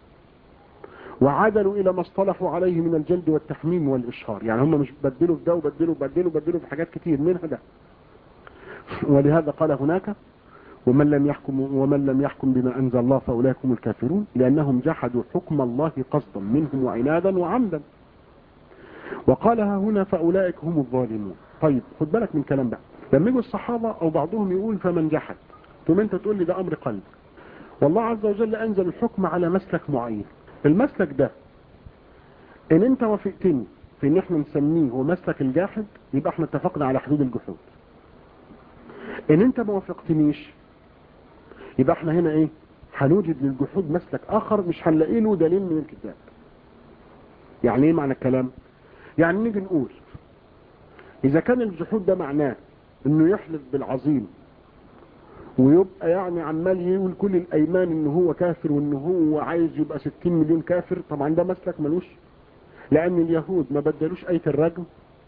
A: وعدلوا الى ما اصطلحوا عليه من الجلد والتحميم والاشهار يعني هم مش بدلوا في ده وبدلوا بدلوا بدلوا في حاجات كتير منها ده ولهذا قال هناك ومن لم يحكم ومن لم يحكم بما انزل الله فاولئك هم الكافرون لانهم جحدوا حكم الله قصدا منهم وعنادا وعمدا وقالها هنا فاولئك هم الظالمون طيب خد بالك من كلام ده لما يجوا الصحابه او بعضهم يقول فمن جحد ثم انت تقول لي ده امر قلب والله عز وجل انزل الحكم على مسلك معين المسلك ده ان انت وافقتني في ان احنا نسميه هو مسلك الجاحد يبقى احنا اتفقنا على حدود الجحود ان انت ما وافقتنيش يبقى احنا هنا ايه هنوجد للجحود مسلك اخر مش هنلاقي له دليل من الكتاب يعني ايه معنى الكلام يعني نيجي نقول اذا كان الجحود ده معناه انه يحلف بالعظيم ويبقى يعني عمال يقول كل الايمان ان هو كافر وان هو عايز يبقى 60 مليون كافر طبعا ده مسلك ملوش لان اليهود ما بدلوش ايه الرجم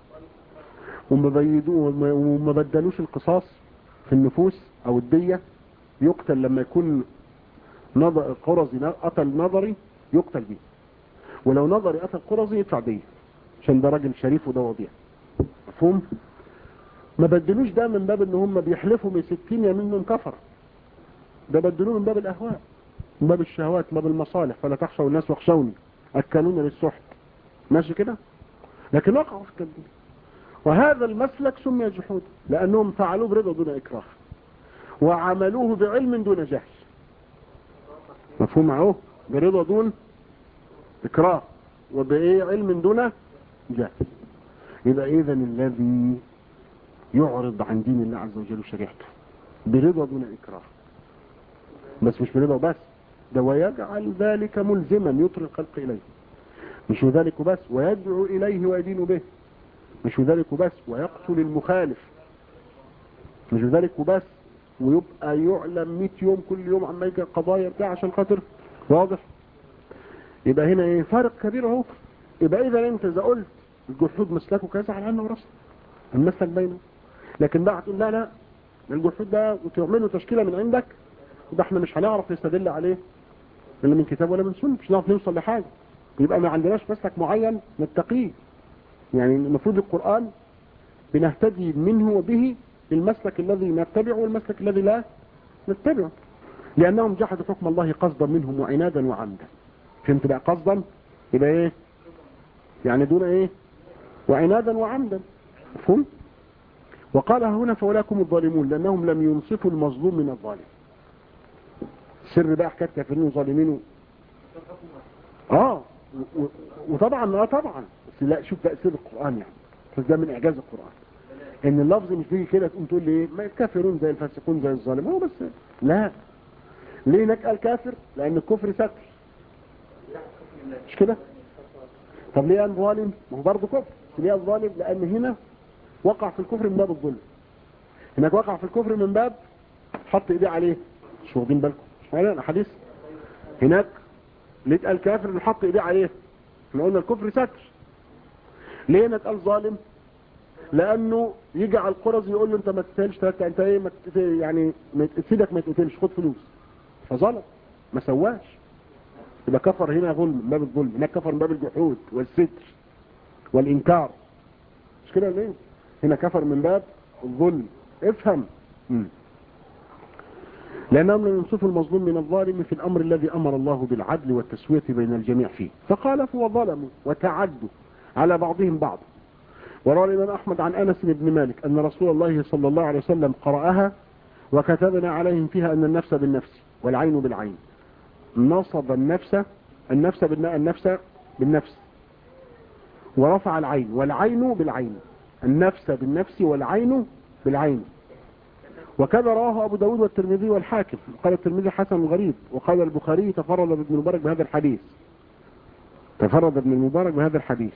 A: وما بيدوا وما بدلوش القصاص في النفوس او الدية يقتل لما يكون نظر قرزي قتل نظري يقتل بيه ولو نظري قتل قرزي يدفع دية عشان ده راجل شريف وده وضيع مفهوم ما بدلوش ده من باب ان هم بيحلفوا من 60 يمين من كفر ده بدلوه من باب الاهواء من باب الشهوات من باب المصالح فلا تخشوا الناس واخشوني اكلون للسحت ماشي كده لكن وقعوا في التبديل وهذا المسلك سمي جحود لانهم فعلوه برضا دون اكراه وعملوه بعلم دون جهل مفهوم معه برضا دون اكراه وبايه علم دون جهل يبقى اذا الذي يعرض عن دين الله عز وجل وشريعته برضا دون إكراه بس مش برضا بس ده ويجعل ذلك ملزما يطري الخلق إليه مش ذلك بس ويدعو إليه ويدين به مش ذلك وبس ويقتل المخالف مش ذلك وبس ويبقى يعلم 100 يوم كل يوم عما يجي القضايا بتاع عشان خاطر واضح يبقى هنا ايه فرق كبير اهو يبقى اذا انت اذا قلت الجحود مسلكه كذا على عنه وراسه المسلك بينه لكن بقى هتقول لا لا الجحود ده وتعمله تشكيله من عندك يبقى احنا مش هنعرف نستدل عليه الا من كتاب ولا من سنه مش هنعرف نوصل لحاجه يبقى ما عندناش مسلك معين نتقيه يعني المفروض القرآن بنهتدي منه وبه المسلك الذي نتبعه والمسلك الذي لا نتبعه لأنهم جحدوا حكم الله قصدا منهم وعنادا وعمدا فهمت بقى قصدا يبقى ايه يعني دون ايه وعنادا وعمدا مفهوم وقال هنا فولاكم الظالمون لأنهم لم ينصفوا المظلوم من الظالم سر بقى حكايه كافرين وظالمين و... اه و... و... وطبعا اه طبعا بس لا شوف تأثير القرآن يعني بس ده من إعجاز القرآن ان اللفظ مش بيجي كده تقوم تقول لي ايه ما الكافرون زي الفاسقون زي الظالمون هو بس لا ليه هناك قال كافر لان الكفر ستر مش كده طب ليه قال ظالم ما هو برضه كفر ليه قال ظالم لان هنا وقع في الكفر من باب الظلم هناك وقع في الكفر من باب حط ايديه عليه مش واخدين بالكم مش معانا حديث هناك ليه قال كافر اللي حط ايديه عليه احنا قلنا الكفر ستر ليه هنا قال ظالم لانه يجي على القرز يقول له انت ما تستاهلش تلاتة انت ايه ما تت- يعني ما ت- سيدك ما تقتلش خد فلوس فظلم ما سواش يبقى كفر هنا ظلم من باب الظلم هناك كفر من باب الجحود والستر والانكار مش كده ليه هنا كفر من باب الظلم افهم مم. لأنهم لم ينصفوا المظلوم من الظالم في الأمر الذي أمر الله بالعدل والتسوية بين الجميع فيه فخالفوا وظلموا وتعدوا على بعضهم بعض وروى الإمام أحمد عن أنس بن مالك أن رسول الله صلى الله عليه وسلم قرأها وكتبنا عليهم فيها أن النفس بالنفس والعين بالعين نصب النفس النفس بالن- النفس بالنفس ورفع العين والعين بالعين النفس بالنفس والعين بالعين وكذا رواه أبو داود والترمذي والحاكم قال الترمذي حسن غريب وقال البخاري تفرد ابن المبارك بهذا الحديث تفرد ابن المبارك بهذا الحديث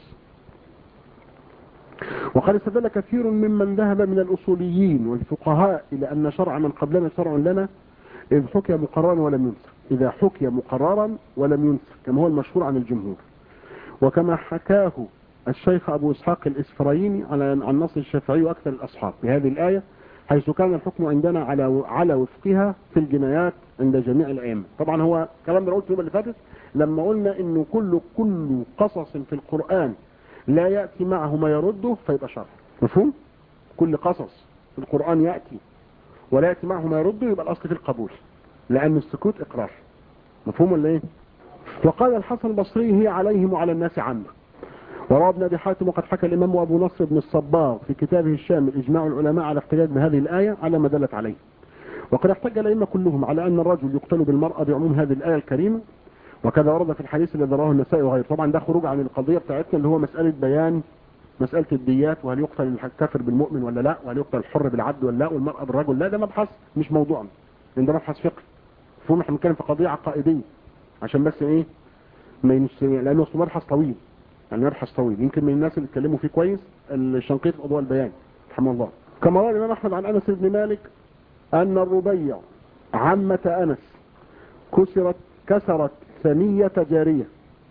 A: وقد استدل كثير ممن ذهب من الأصوليين والفقهاء إلى أن شرع من قبلنا شرع لنا إذ حكي مقررا ولم ينسخ إذا حكي مقررا ولم ينسخ كما هو المشهور عن الجمهور وكما حكاه الشيخ أبو إسحاق الإسفرايني على عن نص الشافعي وأكثر الأصحاب بهذه الآية حيث كان الحكم عندنا على على وفقها في الجنايات عند جميع الأئمة طبعا هو كلام ده قلت اليوم اللي فاتت لما قلنا إنه كل كل قصص في القرآن لا يأتي معه ما يرده فيبقى شر مفهوم كل قصص في القرآن يأتي ولا يأتي معه ما يرده يبقى الأصل في القبول لأن السكوت إقرار مفهوم ولا إيه وقال الحسن البصري هي عليهم وعلى الناس عامة وروى ابن ابي حاتم وقد حكى الامام ابو نصر بن الصباغ في كتابه الشامل اجماع العلماء على احتجاج بهذه الايه على ما دلت عليه وقد احتج الائمه كلهم على ان الرجل يقتل بالمراه بعموم هذه الايه الكريمه وكذا ورد في الحديث الذي رواه النسائي وغيره طبعا ده خروج عن القضيه بتاعتنا اللي هو مساله بيان مساله الديات وهل يقتل الكافر بالمؤمن ولا لا وهل يقتل الحر بالعبد ولا لا والمراه بالرجل لا ده مبحث مش موضوعنا لان ده مبحث فقهي فهم احنا بنتكلم في قضيه عقائديه عشان بس ايه ما ينس... لانه اصله مبحث طويل يعني مبحث طويل يمكن من الناس اللي اتكلموا فيه كويس الشنقيط في اضواء البيان رحمه الله كما روى الامام احمد عن انس بن مالك ان الربيع عمة انس كسرت كسرت ثنية جارية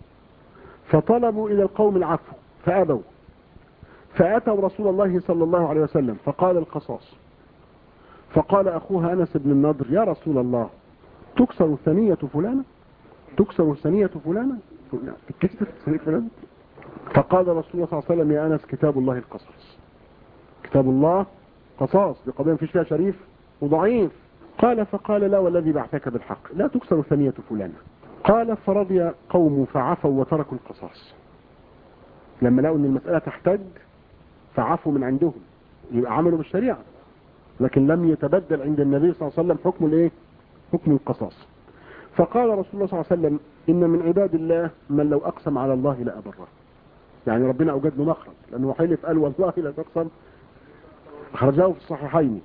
A: فطلبوا الى القوم العفو فابوا فاتوا رسول الله صلى الله عليه وسلم فقال القصاص فقال اخوها انس بن النضر يا رسول الله تكسر ثنية فلانة تكسر ثنية فلانة فلانة تكسر ثنية فلانة فقال رسول الله صلى الله عليه وسلم يا أنس كتاب الله القصص كتاب الله قصاص بقضية مفيش فيها شريف وضعيف قال فقال لا والذي بعثك بالحق لا تكسر ثنية فلانة قال فرضي قوم فعفوا وتركوا القصاص لما لقوا ان المسألة تحتاج فعفوا من عندهم يبقى عملوا بالشريعة لكن لم يتبدل عند النبي صلى الله عليه وسلم حكم الايه حكم القصاص فقال رسول الله صلى الله عليه وسلم إن من عباد الله من لو أقسم على الله لأبره يعني ربنا أوجد له مخرج لأنه حلف قال والله لا تقسم أخرجاه في الصحيحين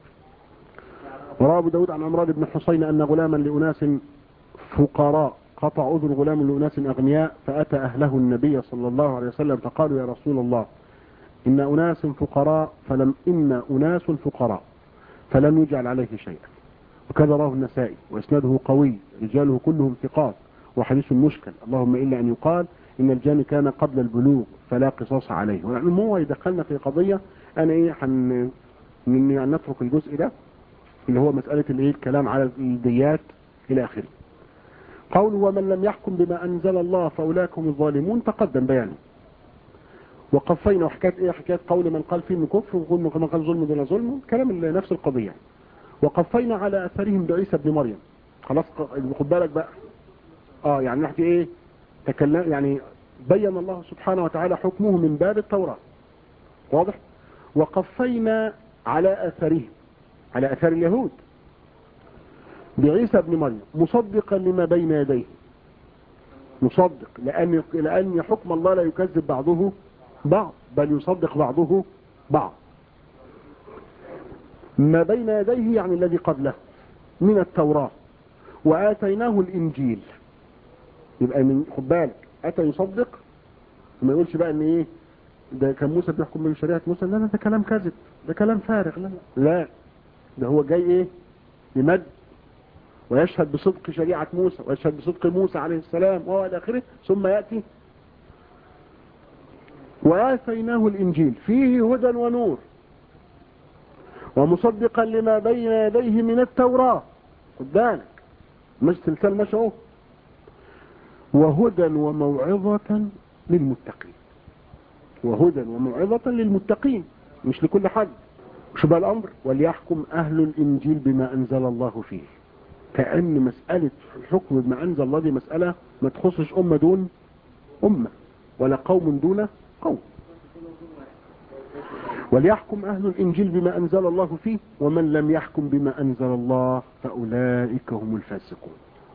A: وروى أبو داود عن عمران بن حسين أن غلاما لأناس فقراء قطع أذن غلام لأناس أغنياء فأتى أهله النبي صلى الله عليه وسلم فقالوا يا رسول الله إن أناس فقراء فلم إن أناس فقراء فلم يجعل عليه شيئا وكذا رواه النسائي وإسناده قوي رجاله كلهم ثقات وحديث مشكل اللهم إلا أن يقال إن الجاني كان قبل البلوغ فلا قصاص عليه ولأنه هو يدخلنا في قضية أنا إيه حن يعني نترك الجزء ده اللي هو مسألة الإيه الكلام على الديات إلى آخره قول ومن لم يحكم بما أنزل الله فأولئك هم الظالمون تقدم بيانه وقفينا وحكاية إيه حكاية قول من قال فيه من كفر وقول من قال ظلم دون ظلم كلام نفس القضية وقفينا على أثرهم بعيسى بن مريم خلاص خد بالك بقى اه يعني نحكي ايه تكلم يعني بين الله سبحانه وتعالى حكمه من باب التوراة واضح وقفينا على أثرهم على أثر اليهود بعيسى بن مريم مصدقا لما بين يديه مصدق لأن, لأن حكم الله لا يكذب بعضه بعض بل يصدق بعضه بعض ما بين يديه يعني الذي قبله من التوراة وآتيناه الإنجيل يبقى من خد بالك أتى يصدق ما يقولش بقى ان ايه ده كان موسى بيحكم بشريعة موسى لا ده كلام كذب ده كلام فارغ لا لا ده هو جاي ايه بمد ويشهد بصدق شريعة موسى ويشهد بصدق موسى عليه السلام وإلى آخره ثم يأتي وآتيناه الإنجيل فيه هدى ونور ومصدقا لما بين يديه من التوراة خد بالك مش سلسال ماشي اهو وهدى وموعظة للمتقين وهدى وموعظة للمتقين مش لكل حد شو بقى الأمر وليحكم أهل الإنجيل بما أنزل الله فيه كأن مسألة الحكم بما أنزل الله دي مسألة ما تخصش أمة دون أمة ولا قوم دون قوم وليحكم أهل الإنجيل بما أنزل الله فيه ومن لم يحكم بما أنزل الله فأولئك هم الفاسقون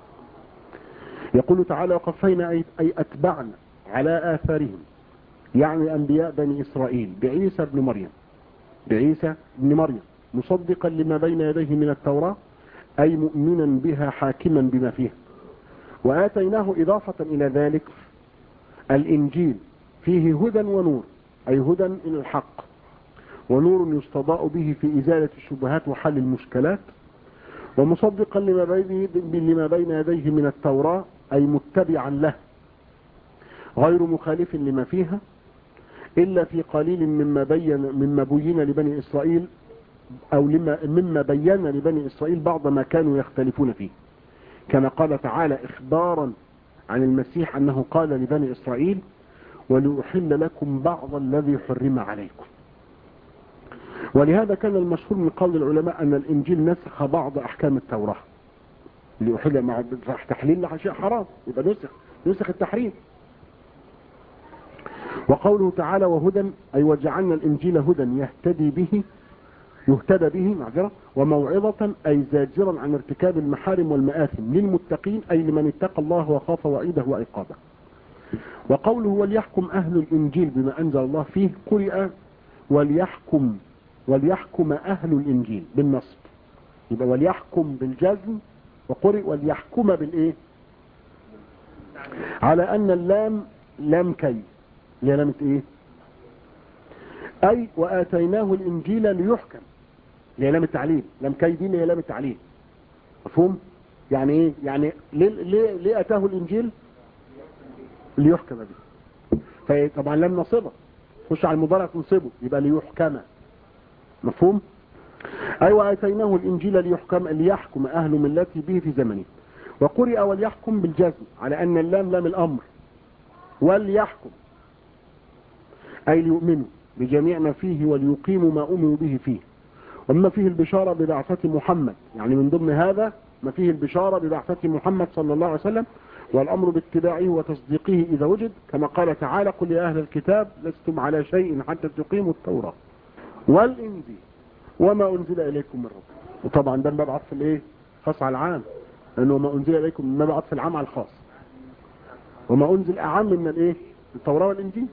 A: يقول تعالى وقفينا أي أتبعنا على آثارهم يعني أنبياء بني إسرائيل بعيسى بن مريم بعيسى بن مريم مصدقا لما بين يديه من التوراة أي مؤمنا بها حاكما بما فيها وآتيناه إضافة إلى ذلك الإنجيل فيه هدى ونور أي هدى إلى الحق ونور يستضاء به في إزالة الشبهات وحل المشكلات ومصدقا لما بين لما بين يديه من التوراة أي متبعا له غير مخالف لما فيها إلا في قليل مما بين مما بين لبني إسرائيل أو لما مما بين لبني إسرائيل بعض ما كانوا يختلفون فيه كما قال تعالى إخبارا عن المسيح أنه قال لبني إسرائيل ولأحل لكم بعض الذي حرم عليكم ولهذا كان المشهور من قول العلماء أن الإنجيل نسخ بعض أحكام التوراة لأحل مع تحليل لأشياء حرام يبقى نسخ نسخ التحريم وقوله تعالى وهدى أي وجعلنا الإنجيل هدى يهتدي به يهتدى به معذرة وموعظة أي زاجرا عن ارتكاب المحارم والمآثم للمتقين أي لمن اتقى الله وخاف وعيده وعقابه وقوله وليحكم أهل الإنجيل بما أنزل الله فيه قرئ وليحكم وليحكم أهل الإنجيل بالنصب يبقى وليحكم بالجزم وقرئ وليحكم بالإيه على أن اللام لام كي هي لامة إيه أي وآتيناه الإنجيل ليحكم هي لام التعليم لام كي دي هي لام التعليم مفهوم يعني إيه يعني ليه, ليه, ليه أتاه الإنجيل ليحكم به فطبعا لم نصبه خش على المضارع تنصبه يبقى ليحكم مفهوم أيوة آتيناه الإنجيل ليحكم ليحكم أهل ملته به في زمنه وقرئ وليحكم بالجزم على أن اللام لام الأمر وليحكم أي ليؤمنوا بجميع ما فيه وليقيموا ما أمروا به فيه وما فيه البشارة ببعثة محمد يعني من ضمن هذا ما فيه البشارة ببعثة محمد صلى الله عليه وسلم والأمر باتباعه وتصديقه إذا وجد كما قال تعالى قل يا أهل الكتاب لستم على شيء حتى تقيموا التوراة والإنجيل وما أنزل إليكم من ربكم وطبعا ده باب عطف الإيه خاص على العام لأنه ما أنزل إليكم من باب عطف العام على الخاص وما أنزل أعم من الإيه التوراة والإنجيل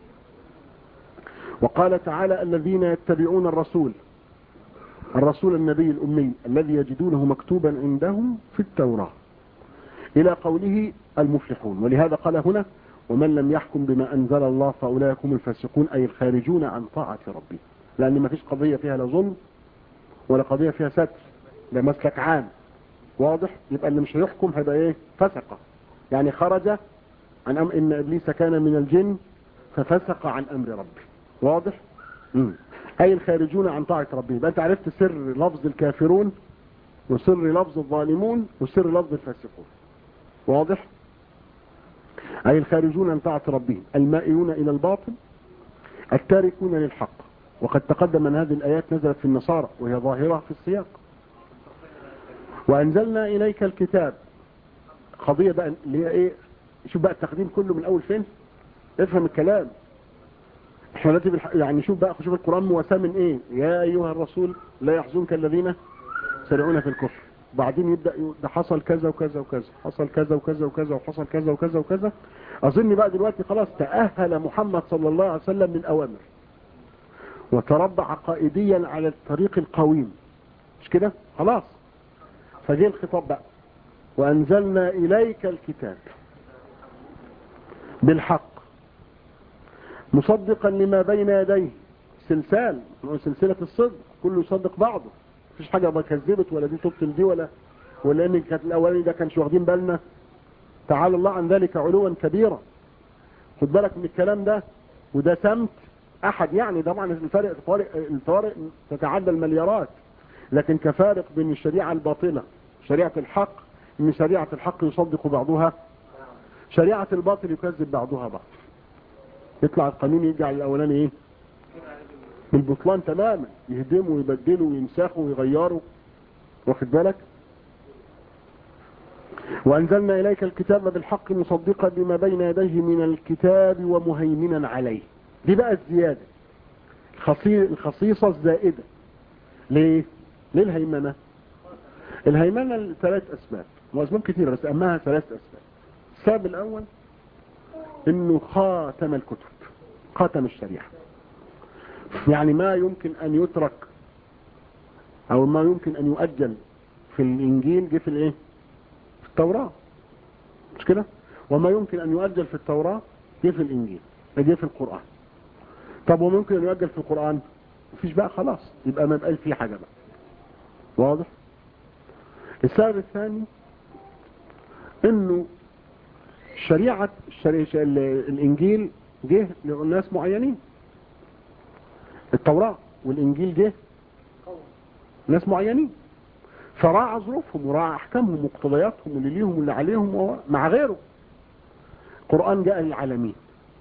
A: وقال تعالى الذين يتبعون الرسول الرسول النبي الأمي الذي يجدونه مكتوبا عندهم في التوراة إلى قوله المفلحون ولهذا قال هنا ومن لم يحكم بما أنزل الله فأولئك هم الفاسقون أي الخارجون عن طاعة ربهم لأن ما فيش قضية فيها لا ظلم ولا قضية فيها ستر ده مسلك عام واضح يبقى اللي مش هيحكم هيبقى ايه فسقة يعني خرج عن أم إن إبليس كان من الجن ففسق عن أمر ربه واضح مم. أي الخارجون عن طاعة ربه يبقى أنت عرفت سر لفظ الكافرون وسر لفظ الظالمون وسر لفظ الفاسقون واضح أي الخارجون عن طاعة ربهم المائلون إلى الباطل التاركون للحق وقد تقدم أن هذه الآيات نزلت في النصارى وهي ظاهرة في السياق وأنزلنا إليك الكتاب قضية بقى اللي هي إيه شوف بقى التقديم كله من أول فين افهم الكلام احنا دلوقتي بالح... يعني شوف بقى شوف القرآن مواساة من ايه يا ايها الرسول لا يحزنك الذين سرعون في الكفر بعدين يبدأ يقول ده حصل كذا وكذا وكذا حصل كذا وكذا وكذا وحصل كذا وكذا وكذا اظن بقى دلوقتي خلاص تأهل محمد صلى الله عليه وسلم من اوامر وتربع عقائديا على الطريق القويم مش كده خلاص فجي الخطاب بقى وانزلنا اليك الكتاب بالحق مصدقا لما بين يديه سلسال سلسلة الصدق كله يصدق بعضه مفيش حاجة ما كذبت ولا دي تبطل دي ولا ولا ان كانت الاولاني ده كانش واخدين بالنا تعالى الله عن ذلك علوا كبيرا خد بالك من الكلام ده وده سمت احد يعني طبعا الفارق الفوارق الفوارق تتعدى المليارات لكن كفارق بين الشريعة الباطلة شريعة الحق ان شريعة الحق يصدق بعضها شريعة الباطل يكذب بعضها بعض يطلع القانون يرجع الاولاني ايه بالبطلان تماما يهدموا ويبدلوا ويمسخوا ويغيروا واخد بالك وانزلنا اليك الكتاب بالحق مصدقا لما بين يديه من الكتاب ومهيمنا عليه دي بقى الزيادة الخصيصة الزائدة ليه ليه الهيمنة الهيمنة لثلاث اسباب واسباب كثيرة بس اهمها ثلاث اسباب السبب الاول انه خاتم الكتب خاتم الشريعة يعني ما يمكن ان يترك او ما يمكن ان يؤجل في الانجيل جه في الايه في التوراة مش كده وما يمكن ان يؤجل في التوراة جه في الانجيل جه في القرآن طب وممكن ان يؤجل في القرآن مفيش بقى خلاص يبقى ما يبقاش فيه حاجة بقى واضح السبب الثاني انه شريعة الشريعة الانجيل جه لناس معينين التوراة والانجيل جه ناس معينين فراعى ظروفهم وراعى احكامهم ومقتضياتهم واللي ليهم واللي عليهم مع غيره القرآن جاء للعالمين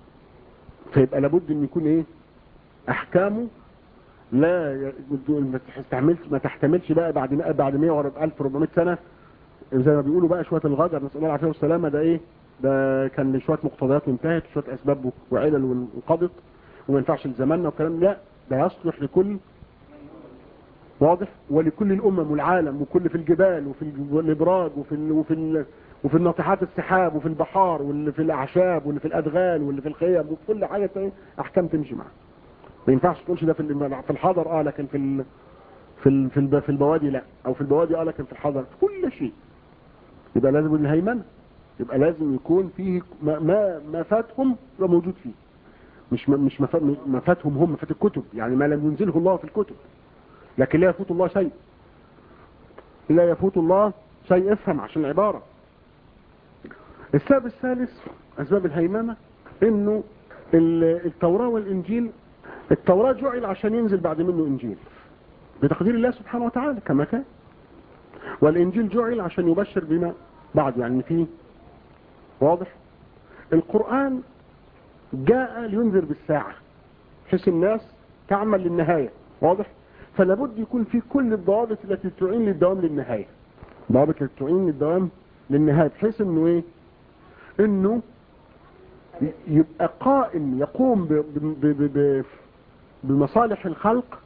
A: فيبقى لابد ان يكون ايه احكامه لا ما تحتملش ما تحتملش بقى بعد بعد 100 و 1400 سنه زي ما بيقولوا بقى شويه الغدر نسال الله العافيه والسلامه ده ايه ده كان شويه مقتضيات انتهت وشويه اسباب وعلل وانقضت وما ينفعش لزماننا والكلام ده ده يصلح لكل واضح ولكل الامم والعالم وكل في الجبال وفي الابراج وفي ال وفي ال وفي الناطحات السحاب وفي البحار واللي في الاعشاب واللي في الادغال واللي في الخيام وفي كل حاجه احكام تمشي معاها ما ينفعش تقولش ده في في الحضر اه لكن في ال في ال في, ال في البوادي لا او في البوادي اه لكن في الحضر في كل شيء يبقى لازم الهيمنه يبقى لازم يكون فيه ما ما, ما فاتهم يبقى موجود فيه مش ما مش ما فاتهم هم فات الكتب يعني ما لم ينزله الله في الكتب لكن لا يفوت الله شيء لا يفوت الله شيء افهم عشان العبارة السبب الثالث اسباب الهيمنة انه التوراة والانجيل التوراة جعل عشان ينزل بعد منه انجيل بتقدير الله سبحانه وتعالى كما كان والانجيل جعل عشان يبشر بما بعد يعني فيه واضح القرآن جاء لينذر بالساعة بحيث الناس تعمل للنهاية واضح فلابد يكون في كل الضوابط التي تعين للدوام للنهاية ضوابط التي تعين للدوام للنهاية بحيث انه ايه انه يبقى قائم يقوم ب ب ب ب بمصالح الخلق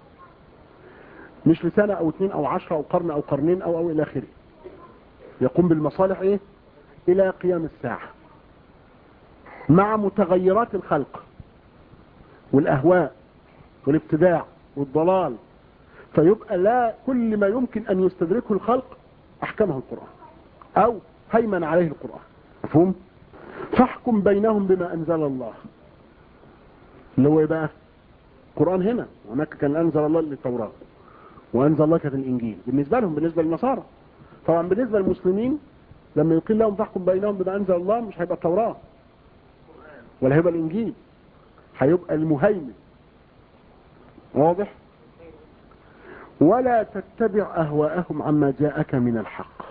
A: مش لسنة او اتنين او عشرة او قرن او قرنين او او الى اخره يقوم بالمصالح ايه الى قيام الساعة مع متغيرات الخلق والاهواء والابتداع والضلال فيبقى لا كل ما يمكن ان يستدركه الخلق احكمه القرآن او هيمن عليه القرآن مفهوم فاحكم بينهم بما انزل الله اللي هو ايه بقى القرآن هنا هناك كان انزل الله للتوراة وانزل الله كانت الانجيل بالنسبة لهم بالنسبة للنصارى طبعا بالنسبة للمسلمين لما يقول لهم فاحكم بينهم بما انزل الله مش هيبقى التوراة ولا هيبقى الانجيل هيبقى المهيمن واضح ولا تتبع اهواءهم عما جاءك من الحق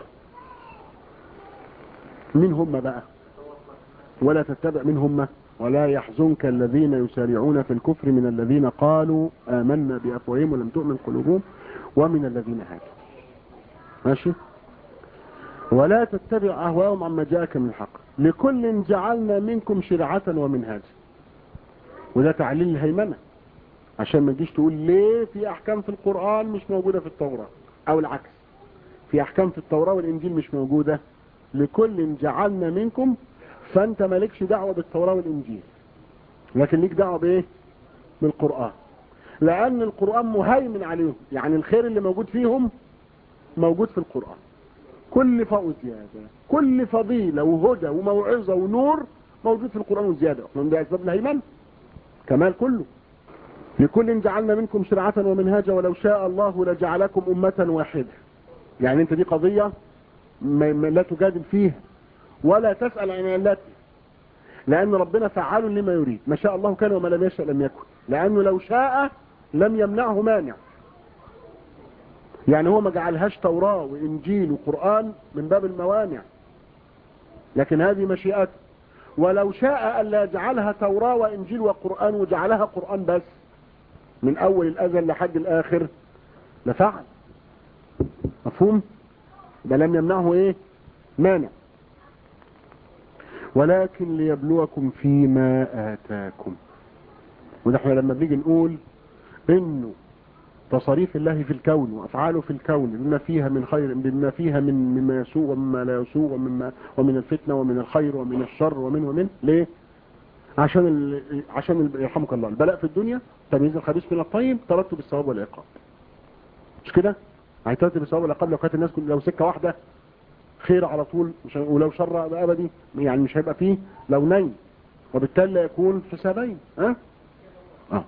A: من هم بقى ولا تتبع من هم ولا يحزنك الذين يسارعون في الكفر من الذين قالوا آمنا بأفواههم ولم تؤمن قلوبهم ومن الذين هادوا ماشي ولا تتبع أهواءهم عما جاءك من الحق لكل جعلنا منكم شرعة ومنهاجا وده تعليل الهيمنة عشان ما تجيش تقول ليه في أحكام في القرآن مش موجودة في التوراة أو العكس في أحكام في التوراة والإنجيل مش موجودة لكل جعلنا منكم فأنت مالكش دعوة بالتوراة والإنجيل لكن ليك دعوة بإيه بالقرآن لأن القرآن مهيمن عليهم يعني الخير اللي موجود فيهم موجود في القرآن كل فوز زيادة كل فضيلة وهدى وموعظة ونور موجود في القرآن وزيادة من ده أسباب الهيمن كمال كله لكل جعلنا منكم شرعة ومنهاجا ولو شاء الله لجعلكم أمة واحدة يعني انت دي قضية ما ما لا تجادل فيها ولا تسأل عن علته لأن ربنا فعال لما يريد ما شاء الله كان وما لم يشاء لم يكن لأنه لو شاء لم يمنعه مانع يعني هو ما جعلهاش توراة وإنجيل وقرآن من باب الموانع لكن هذه مشيئته ولو شاء ألا يجعلها توراة وإنجيل وقرآن وجعلها قرآن بس من أول الأزل لحد الآخر لفعل مفهوم ده لم يمنعه إيه مانع ولكن ليبلوكم فيما آتاكم وده احنا لما بنيجي نقول انه تصاريف الله في الكون وافعاله في الكون بما فيها من خير بما فيها من مما يسوء ومما لا يسوء ومما ومن الفتنه ومن الخير ومن الشر ومن ومن ليه عشان ال... عشان ال... يرحمك الله البلاء في الدنيا تمييز الخبيث من الطيب ترتب الثواب والعقاب مش كده هيترتب الثواب والعقاب لو كانت الناس كل... لو سكه واحده خير على طول مش ولو شر ابدي يعني مش هيبقى فيه لو نين وبالتالي لا يكون حسابين ها اه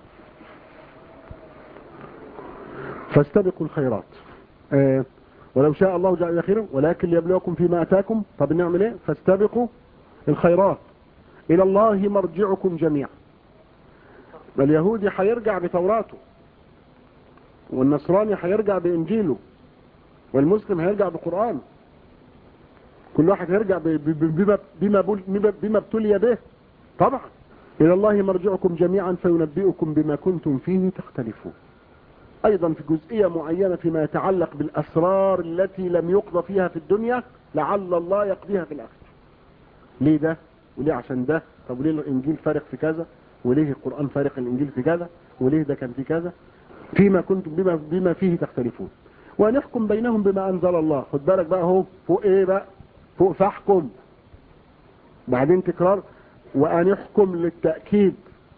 A: فاستبقوا الخيرات آه ولو شاء الله جعل خيرا ولكن ليبلوكم فيما اتاكم طب نعمل ايه فاستبقوا الخيرات الى الله مرجعكم جميعا اليهودي هيرجع بتوراته والنصراني هيرجع بانجيله والمسلم هيرجع بقرآنه كل واحد هيرجع بما بما بما ابتلي به طبعا الى الله مرجعكم جميعا فينبئكم بما كنتم فيه تختلفون ايضا في جزئية معينة فيما يتعلق بالاسرار التي لم يقضى فيها في الدنيا لعل الله يقضيها في الاخره ليه ده وليه عشان ده طب وليه الانجيل فارق في كذا وليه القرآن فارق الانجيل في كذا وليه ده كان في كذا فيما كنتم بما, بما فيه تختلفون ونحكم بينهم بما انزل الله خد بالك بقى هو فوق ايه بقى فوق فاحكم بعدين تكرار وان يحكم للتأكيد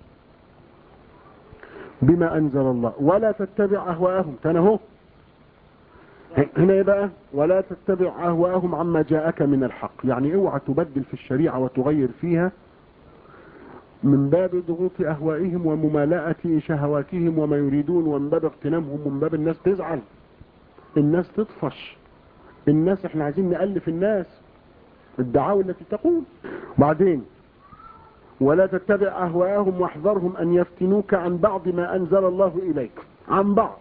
A: بما انزل الله ولا تتبع اهواءهم كان اهو هنا ايه بقى ولا تتبع اهواءهم عما جاءك من الحق يعني اوعى تبدل في الشريعة وتغير فيها من باب ضغوط اهوائهم وممالأة شهواتهم وما يريدون ومن باب اغتنامهم ومن باب الناس تزعل الناس تطفش الناس احنا عايزين نألف الناس الدعاوى التي تقول بعدين ولا تتبع أهواءهم واحذرهم أن يفتنوك عن بعض ما أنزل الله إليك عن بعض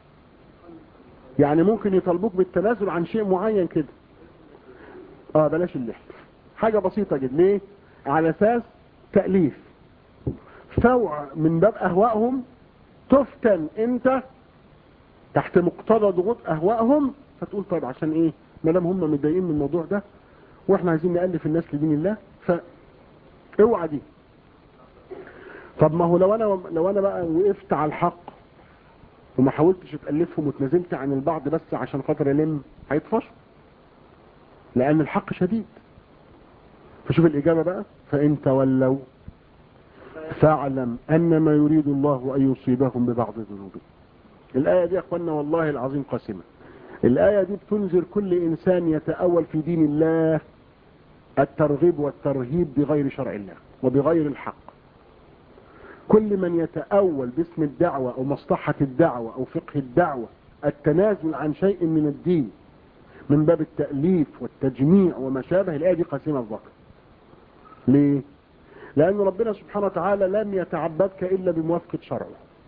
A: يعني ممكن يطلبوك بالتنازل عن شيء معين كده اه بلاش اللحف حاجة بسيطة جدا ليه على اساس تأليف فوع من باب اهوائهم تفتن انت تحت مقتضى ضغوط اهوائهم فتقول طيب عشان ايه ما دام هم متضايقين من الموضوع ده واحنا عايزين نألف الناس لدين الله ف اوعى دي طب ما هو لو انا لو انا بقى وقفت على الحق وما حاولتش اتألفهم وتنازلت عن البعض بس عشان خاطر الم هيطفش لان الحق شديد فشوف الاجابة بقى فان تولوا فاعلم ان ما يريد الله ان يصيبهم ببعض ذنوبهم الاية دي يا اخوانا والله العظيم قاسمة الاية دي بتنذر كل انسان يتأول في دين الله الترغيب والترهيب بغير شرع الله وبغير الحق كل من يتأول باسم الدعوة أو مصلحة الدعوة أو فقه الدعوة التنازل عن شيء من الدين من باب التأليف والتجميع وما شابه الآية دي قسيمة الذكر ليه؟ لأن ربنا سبحانه وتعالى لم يتعبدك إلا بموافقة شرعه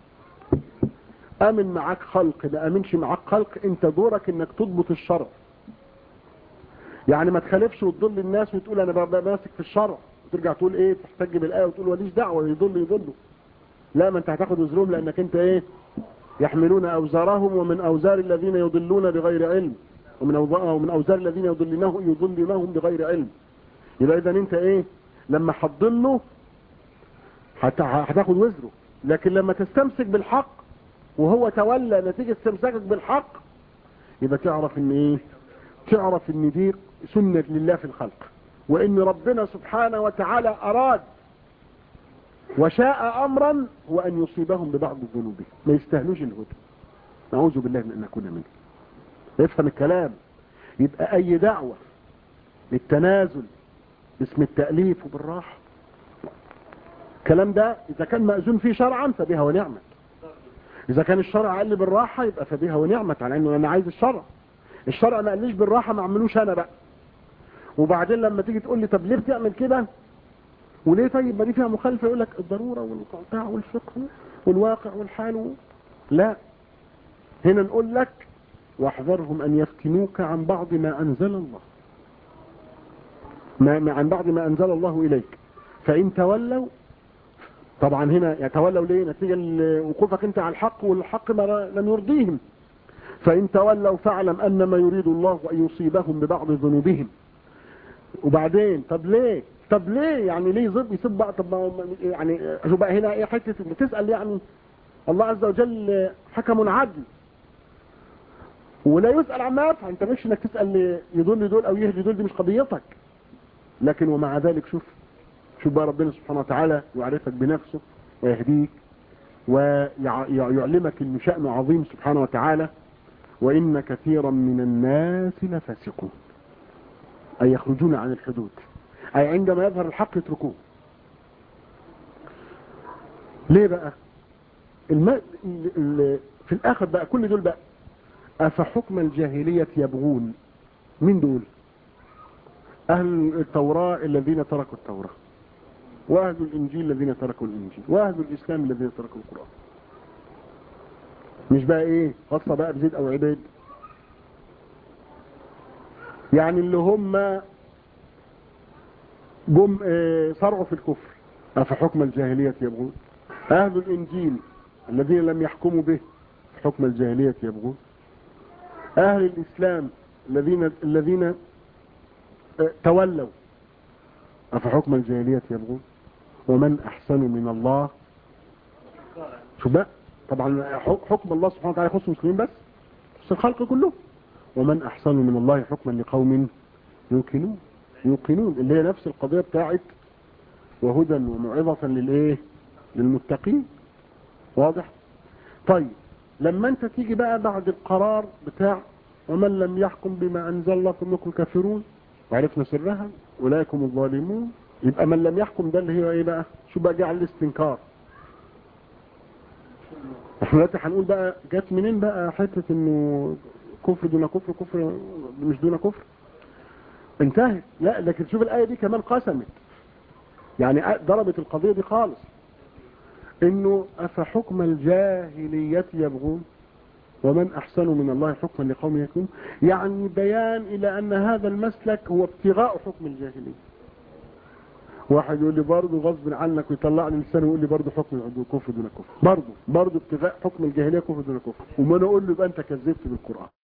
A: امن معاك خلق ما امنش معاك خلق انت دورك انك تضبط الشرع يعني ما تخالفش وتضل الناس وتقول انا ببقى ماسك في الشرع وترجع تقول ايه تحتج بالايه وتقول وليش دعوه يضل يضلوا لا ما انت هتاخد وزرهم لانك انت ايه يحملون اوزارهم ومن اوزار الذين يضلون بغير علم ومن ومن اوزار الذين يضلونه يضلونهم بغير علم يبقى اذا انت ايه لما هتضله هتاخد وزره لكن لما تستمسك بالحق وهو تولى نتيجة استمساكك بالحق يبقى تعرف ان ايه تعرف ان دي سنة لله في الخلق وان ربنا سبحانه وتعالى اراد وشاء امرا هو ان يصيبهم ببعض ذنوبهم ما يستاهلوش الهدى نعوذ بالله من ان نكون منه افهم الكلام يبقى اي دعوة للتنازل باسم التأليف وبالراحة الكلام ده اذا كان مأذون فيه شرعا فبها ونعمت اذا كان الشرع قال لي بالراحة يبقى فبها ونعمت على انه انا عايز الشرع الشرع ما قاليش بالراحة ما اعملوش انا بقى وبعدين لما تيجي تقول لي طب ليه بتعمل كده وليه طيب ما دي فيها مخالفة يقول لك الضرورة والقطاع والفقه والواقع والحال لا هنا نقول لك واحذرهم ان يفتنوك عن بعض ما انزل الله ما عن بعض ما انزل الله اليك فان تولوا طبعا هنا يتولوا ليه نتيجة وقوفك انت على الحق والحق ما لم يرضيهم فإن تولوا فاعلم أن ما يريد الله أن يصيبهم ببعض ذنوبهم وبعدين طب ليه طب ليه يعني ليه يصيب يصيب بعض طب يعني شو بقى هنا ايه حته بتسال يعني الله عز وجل حكم عدل ولا يسال عما يفعل انت مش انك تسال يضل دول او يهدي دول دي مش قضيتك لكن ومع ذلك شوف شوف بقى ربنا سبحانه وتعالى يعرفك بنفسه ويهديك ويعلمك ان شأنه عظيم سبحانه وتعالى وإن كثيرا من الناس لفاسقون أي يخرجون عن الحدود أي عندما يظهر الحق يتركوه ليه بقى الم... في الآخر بقى كل دول بقى أفحكم الجاهلية يبغون من دول أهل التوراة الذين تركوا التوراة وأهل الإنجيل الذين تركوا الإنجيل وأهل الإسلام الذين تركوا القرآن مش بقى إيه خاصة بقى بزيد أو عبيد يعني اللي هم جم إيه صرعوا في الكفر أفحكم الجاهلية يبغون أهل الإنجيل الذين لم يحكموا به حكم الجاهلية يبغون أهل الإسلام الذين الذين تولوا أفحكم الجاهلية يبغون ومن أحسن من الله شو بقى طبعا حكم الله سبحانه وتعالى يخص المسلمين بس يخص الخلق كله ومن أحسن من الله حكما لقوم يوقنون يوقنون اللي هي نفس القضية بتاعت وهدى وموعظة للايه للمتقين واضح طيب لما انت تيجي بقى بعد القرار بتاع ومن لم يحكم بما انزل الله فانكم كافرون وعرفنا سرها اولئكم الظالمون يبقى من لم يحكم ده اللي هي ايه بقى شو بقى جه على الاستنكار احنا دلوقتي هنقول بقى جت منين بقى حته انه كفر دون كفر كفر مش دون كفر انتهت لا لكن شوف الايه دي كمان قسمت يعني ضربت القضيه دي خالص انه افحكم الجاهليه يبغون ومن احسن من الله حكما لقوم يكون يعني بيان الى ان هذا المسلك هو ابتغاء حكم الجاهليه واحد يقول لي برضه غصب عنك ويطلع لي لسانه ويقول لي برضه حكم كفر دون كفر برضه برضه ابتغاء حكم الجاهليه كفر دون كفر وما انا اقول له يبقى انت كذبت بالقران